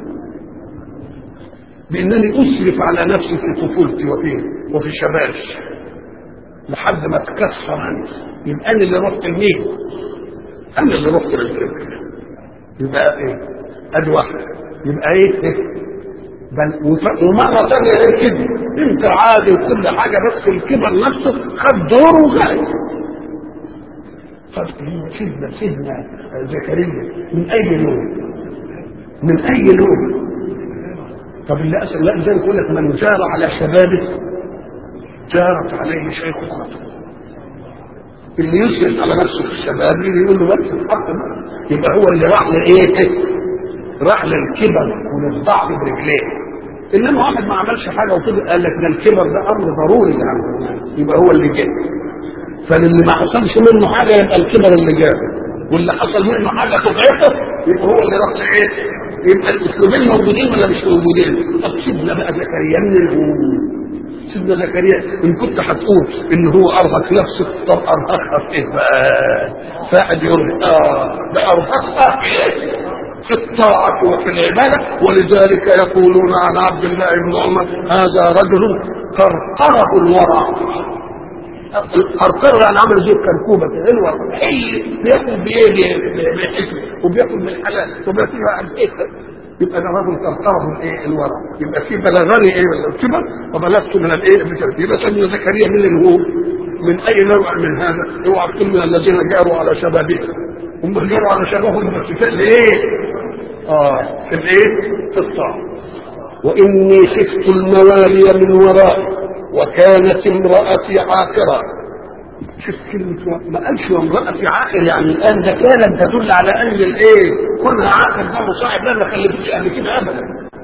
بانني اسرف على نفسي في طفولتي وفي وفي شبابي لحد ما اتكسر عندي يبقى انا اللي رحت لمين؟ انا اللي رحت للكبر يبقى ايه؟ ادي واحده يبقى ايه؟ بل ومرة ثانية غير كده انت عادي وكل حاجة بس الكبر نفسه خد دوره وغايب سيدنا سيدنا زكريا من اي لون؟ من اي لون؟ طب اللي اسال لا زي يقول لك من جار على شبابه جارت عليه شيخوخته اللي يسرف على نفسه في الشباب يقول له بس الحق يبقى هو اللي راح لايه؟ راح للكبر وللضعف برجليه انما واحد ما عملش حاجه وكده قال لك ده الكبر ده امر ضروري يعني يبقى هو اللي جه فاللي ما حصلش منه حاجه يبقى الكبر اللي جابه واللي حصل منه حاجه تضعفه يبقى هو اللي راح لايه؟ يبقى الاسلوبين موجودين ولا مش موجودين؟ طب سيدنا بقى زكريا من الهول سيدنا زكريا ان كنت هتقول ان هو ارهق نفسه طب ارهقها في ايه بقى؟ فاحد يقول اه ده ارهقها في ايه؟ في الطاعة وفي العبادة ولذلك يقولون عن عبد الله بن عمر هذا رجل قرقره الورع القرقره يعني عامل زي الكركوبه كده الورق حي بياكل بايه بالحكم وبياكل بالحلال وبياكل ايه يبقى ده راجل قرقره بالايه الورق يبقى في بلغني ايه ولا الكبر وبلغت من الايه بكر يبقى سيدنا زكريا من اللي هو من اي نوع من هذا اوعى تكون من الذين جاروا على شبابهم هم جاروا على شبابهم بس في الايه اه في الايه في الطاعه واني خفت الموالي من ورائي وكانت امرأتي عاقرة شوف كلمة ما قالش وامرأتي عاقر يعني الآن ده كانت تدل على أن الإيه كونها عاقر ده مصاحب لا ما خلفتش قبل كده أبدا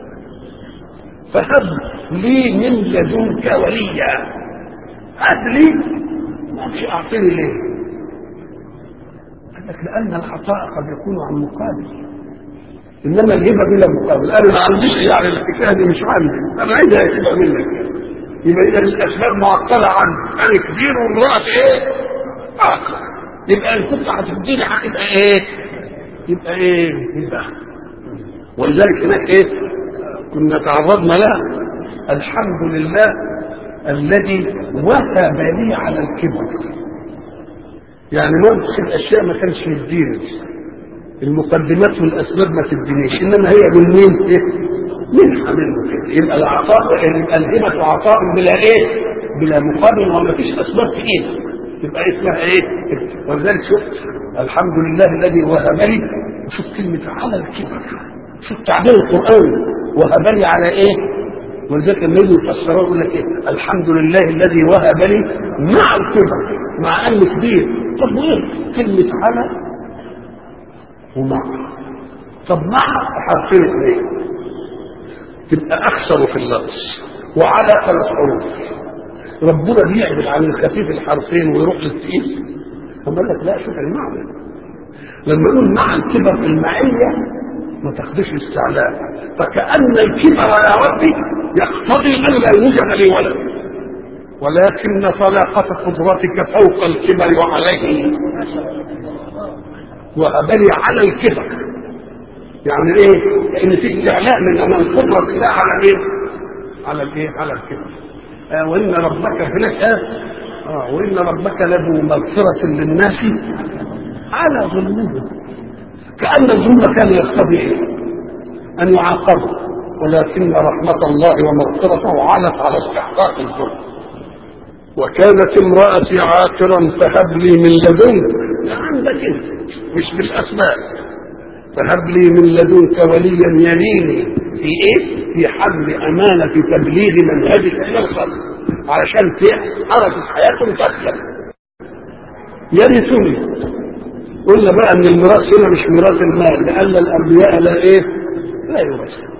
فهب لي من لدنك وليا هب لي ما مش أعطيني ليه قال لك لأن العطاء قد يكون عن مقابل انما الهبه بلا مقابل انا ما عنديش يعني الحكايه دي مش عندي انا عايزها تبقى منك يبقى اذا الاسباب معطله عنه انا كبير وامراه ايه؟ عاقل يبقى ان كنت هتديني هتبقى ايه؟ يبقى ايه؟ يبقى ولذلك هناك ايه؟ كنا تعرضنا لها الحمد لله الذي وهب لي على الكبر يعني موقف الاشياء ما كانش يديني المقدمات والاسباب ما تدينيش انما هي من مين؟ إيه؟ منحة منه كده يبقى العطاء يبقى الهبة عطاء بلا ايه؟ بلا مقابل وما فيش اسباب في ايده يبقى اسمها ايه؟ ولذلك شفت الحمد لله الذي وهب لي شوف كلمة على الكبر شوف تعبير القرآن وهب لي على ايه؟ ولذلك لما يجي يفسروا يقول لك ايه؟ الحمد لله الذي وهب لي مع الكبر مع انه كبير طب وايه؟ كلمة على ومع طب مع حرفين اثنين تبقى اكثر في اللفظ وعلى ثلاث حروف ربنا بيعدل عن الخفيف الحرفين ويروح للتقيل فقال لك لا شوف المعنى لما يقول مع الكبر المعية ما تاخدش الاستعلاء فكأن الكبر يا ربي يقتضي أن لا يوجد لي ولد ولكن طلاقة قدرتك فوق الكبر وعليه وهبني على الكبر يعني ايه؟ لان في استعلاء من امام قدره الله على ايه؟ على الايه؟ على الكبر. آه وان ربك هناك آه, اه وان ربك لذو مغفره للناس على ظلمهم. كان الظلم كان يقتضي ايه؟ ان يعاقبوا ولكن رحمه الله ومغفرته علت على استحقاق الظلم. وكانت امرأتي عاقرا فهب لي من لدنك عندك انت مش بالاسباب فهب لي من لدنك وليا يليني في ايه؟ في حمل امانه تبليغ منهجك الى الخلق علشان حركه حياتهم تسلم يرثني قلنا بقى ان الميراث هنا مش ميراث المال لان الانبياء لا ايه؟ لا يورثون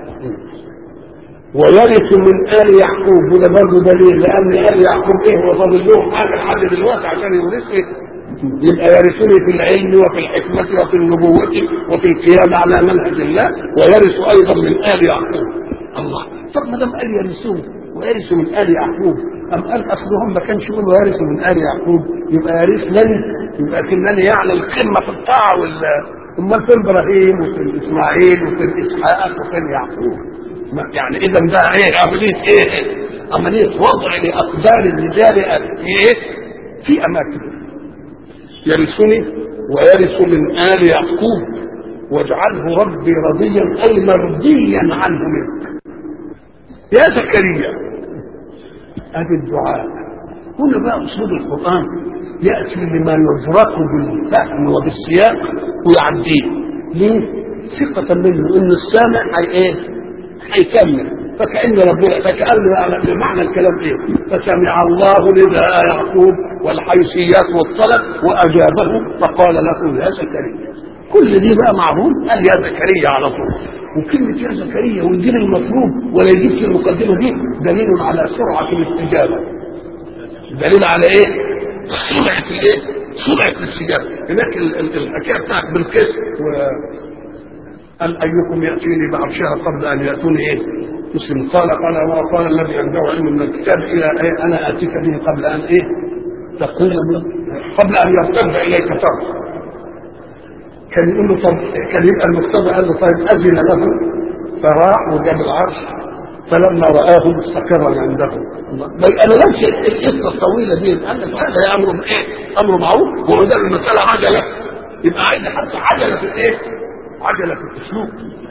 ويرث من ال يعقوب وده برضه دليل لان ال يعقوب ايه هو فاضل لهم حاجه لحد دلوقتي عشان يورثه يبقى يرثني في العلم وفي الحكمة وفي النبوة وفي القيام على منهج الله ويرث أيضا من آل يعقوب الله طب ما دام قال يرثون ويرث من آل يعقوب أم قال أصلهم ما كانش يقول ويرث من آل يعقوب يبقى يرثنني يبقى كنني يعني القمة في الطاعة وال أمال فين إبراهيم وفين إسماعيل وفين إسحاق وفين يعقوب يعني إذا ده إيه عملية إيه؟ عملية وضع لأقدار الرجال في إيه؟ في أماكن يرثني ويرث من آل يعقوب واجعله ربي رضيا أي مرضيا عنه منك يا زكريا هذا الدعاء هنا بقى أسلوب القرآن يأتي لما يدرك بالفهم وبالسياق ويعديه ليه؟ ثقة منه إن السامع هي إيه؟ هيكمل فكأن ربنا فكأن بمعنى الكلام ايه؟ فسمع الله نداء يعقوب والحيثيات والطلب واجابه فقال له يا زكريا. كل دي بقى معروف قال يا زكريا على طول. وكلمة يا زكريا والدين المطلوب ولا يجيبش المقدمة دي دليل على سرعة الاستجابة. دليل على ايه؟ سرعة الايه؟ سرعة الاستجابة. هناك الحكاية بتاعت بالقس و قال ايكم ياتيني بعرشها قبل ان ياتوني ايه؟ مسلم قال قال وقال الذي عنده علم من الكتاب الى ايه انا اتيك به قبل ان ايه؟ تقوم قبل ان يرتد اليك طرف. كان يقول له طب كان يبقى المقتضى قال له طيب اذن له فراح وجاب العرش فلما رآه مستقرا عنده الله ما يقللش القصه الطويله دي قال لك هذا امر ايه؟ امر معروف وعندنا المساله عجله يبقى عايز حتى عجله في الايه؟ عجله في الاسلوب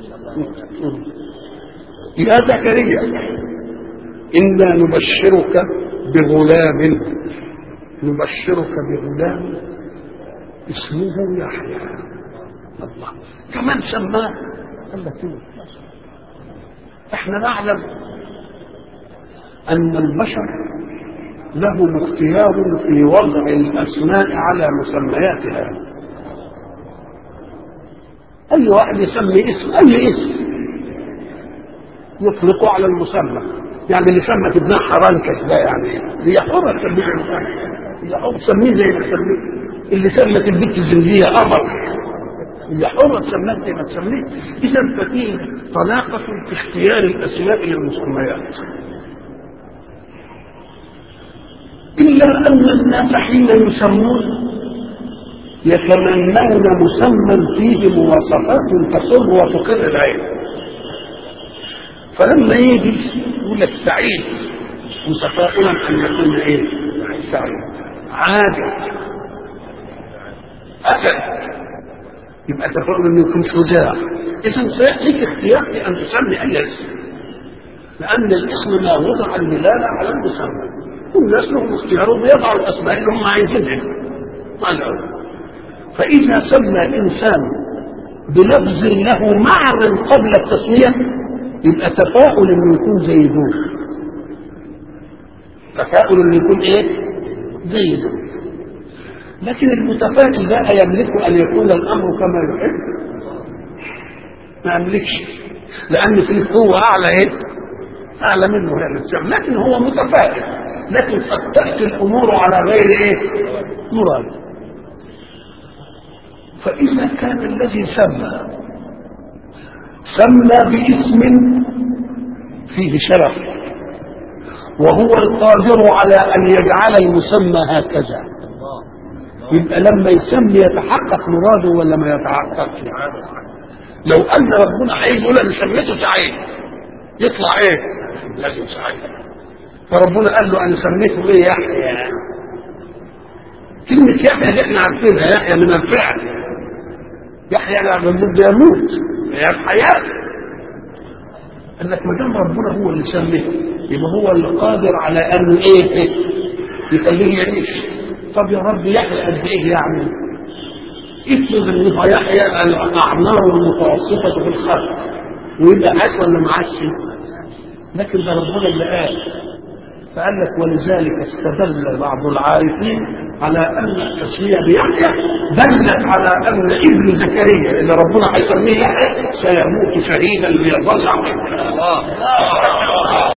يا زكريا انا نبشرك بغلام نبشرك بغلام اسمه يحيى الله كمان سماه قال لك إيه؟ احنا نعلم ان البشر لهم اختيار في وضع الاسماء على مسمياتها اي واحد يسمي اسم اي اسم يطلقه على المسمى يعني اللي سمت ابنها حرنكش ده يعني هي حرة تسميه الانسان هي حرة تسميه زي ما تسميه اللي سمت البنت الزنجية قمر هي حرة تسميه زي ما تسميه اذا ففيه طلاقة في اختيار الاسماء للمسميات إلا أن الناس حين يسمون يتمنون مسمى فيه مواصفات تسر وتقر العين فلما يجي يقول لك سعيد متفائلا ان يكون ايه؟ سعيد عادل اسد يبقى تفاؤل انه يكون شجاع اذا سياتيك اختيار في ان تسمي اي اسم لان الاسم ما وضع الدلاله على المسمى والناس لهم اختيارهم يضعوا الاسماء اللي هم عايزينها فاذا سمى الانسان بلفظ له معنى قبل التسميه يبقى تفاؤل انه يكون زي دول تفاؤل انه يكون ايه زي دول لكن المتفائل بقى يملك ان يكون الامر كما يحب ما يملكش لان فيه قوه اعلى ايه اعلى منه هي اللي لكن هو متفائل لكن قد تاتي الامور على غير ايه مراد فاذا كان الذي سمى سمى باسم فيه شرف وهو القادر على ان يجعل المسمى هكذا يبقى لما يسمي يتحقق مراده ولا ما يتحققش لو ان ربنا عايز يقول انا سميته سعيد يطلع ايه لازم سعيد فربنا قال له انا سميته ايه يحيى كلمة يحيى اللي احنا عارفينها يحيى من الفعل يحيى لما يموت يموت هي الحياة قال لك ما دام ربنا هو اللي سميه يبقى هو اللي قادر على ان ايه يخليه يعيش طب يا رب يحيى قد ايه يعني افرض ان يحيى الاعمار المتوسطه في الخلق ويبقى عاش ولا ما عاش لكن ده ربنا اللي قال فقال لك ولذلك استدل بعض العارفين على ان التسميه بيحيى دلت على ان ابن زكريا اللي ربنا هيسميه يحيى سيموت شهيدا ليظل عقيما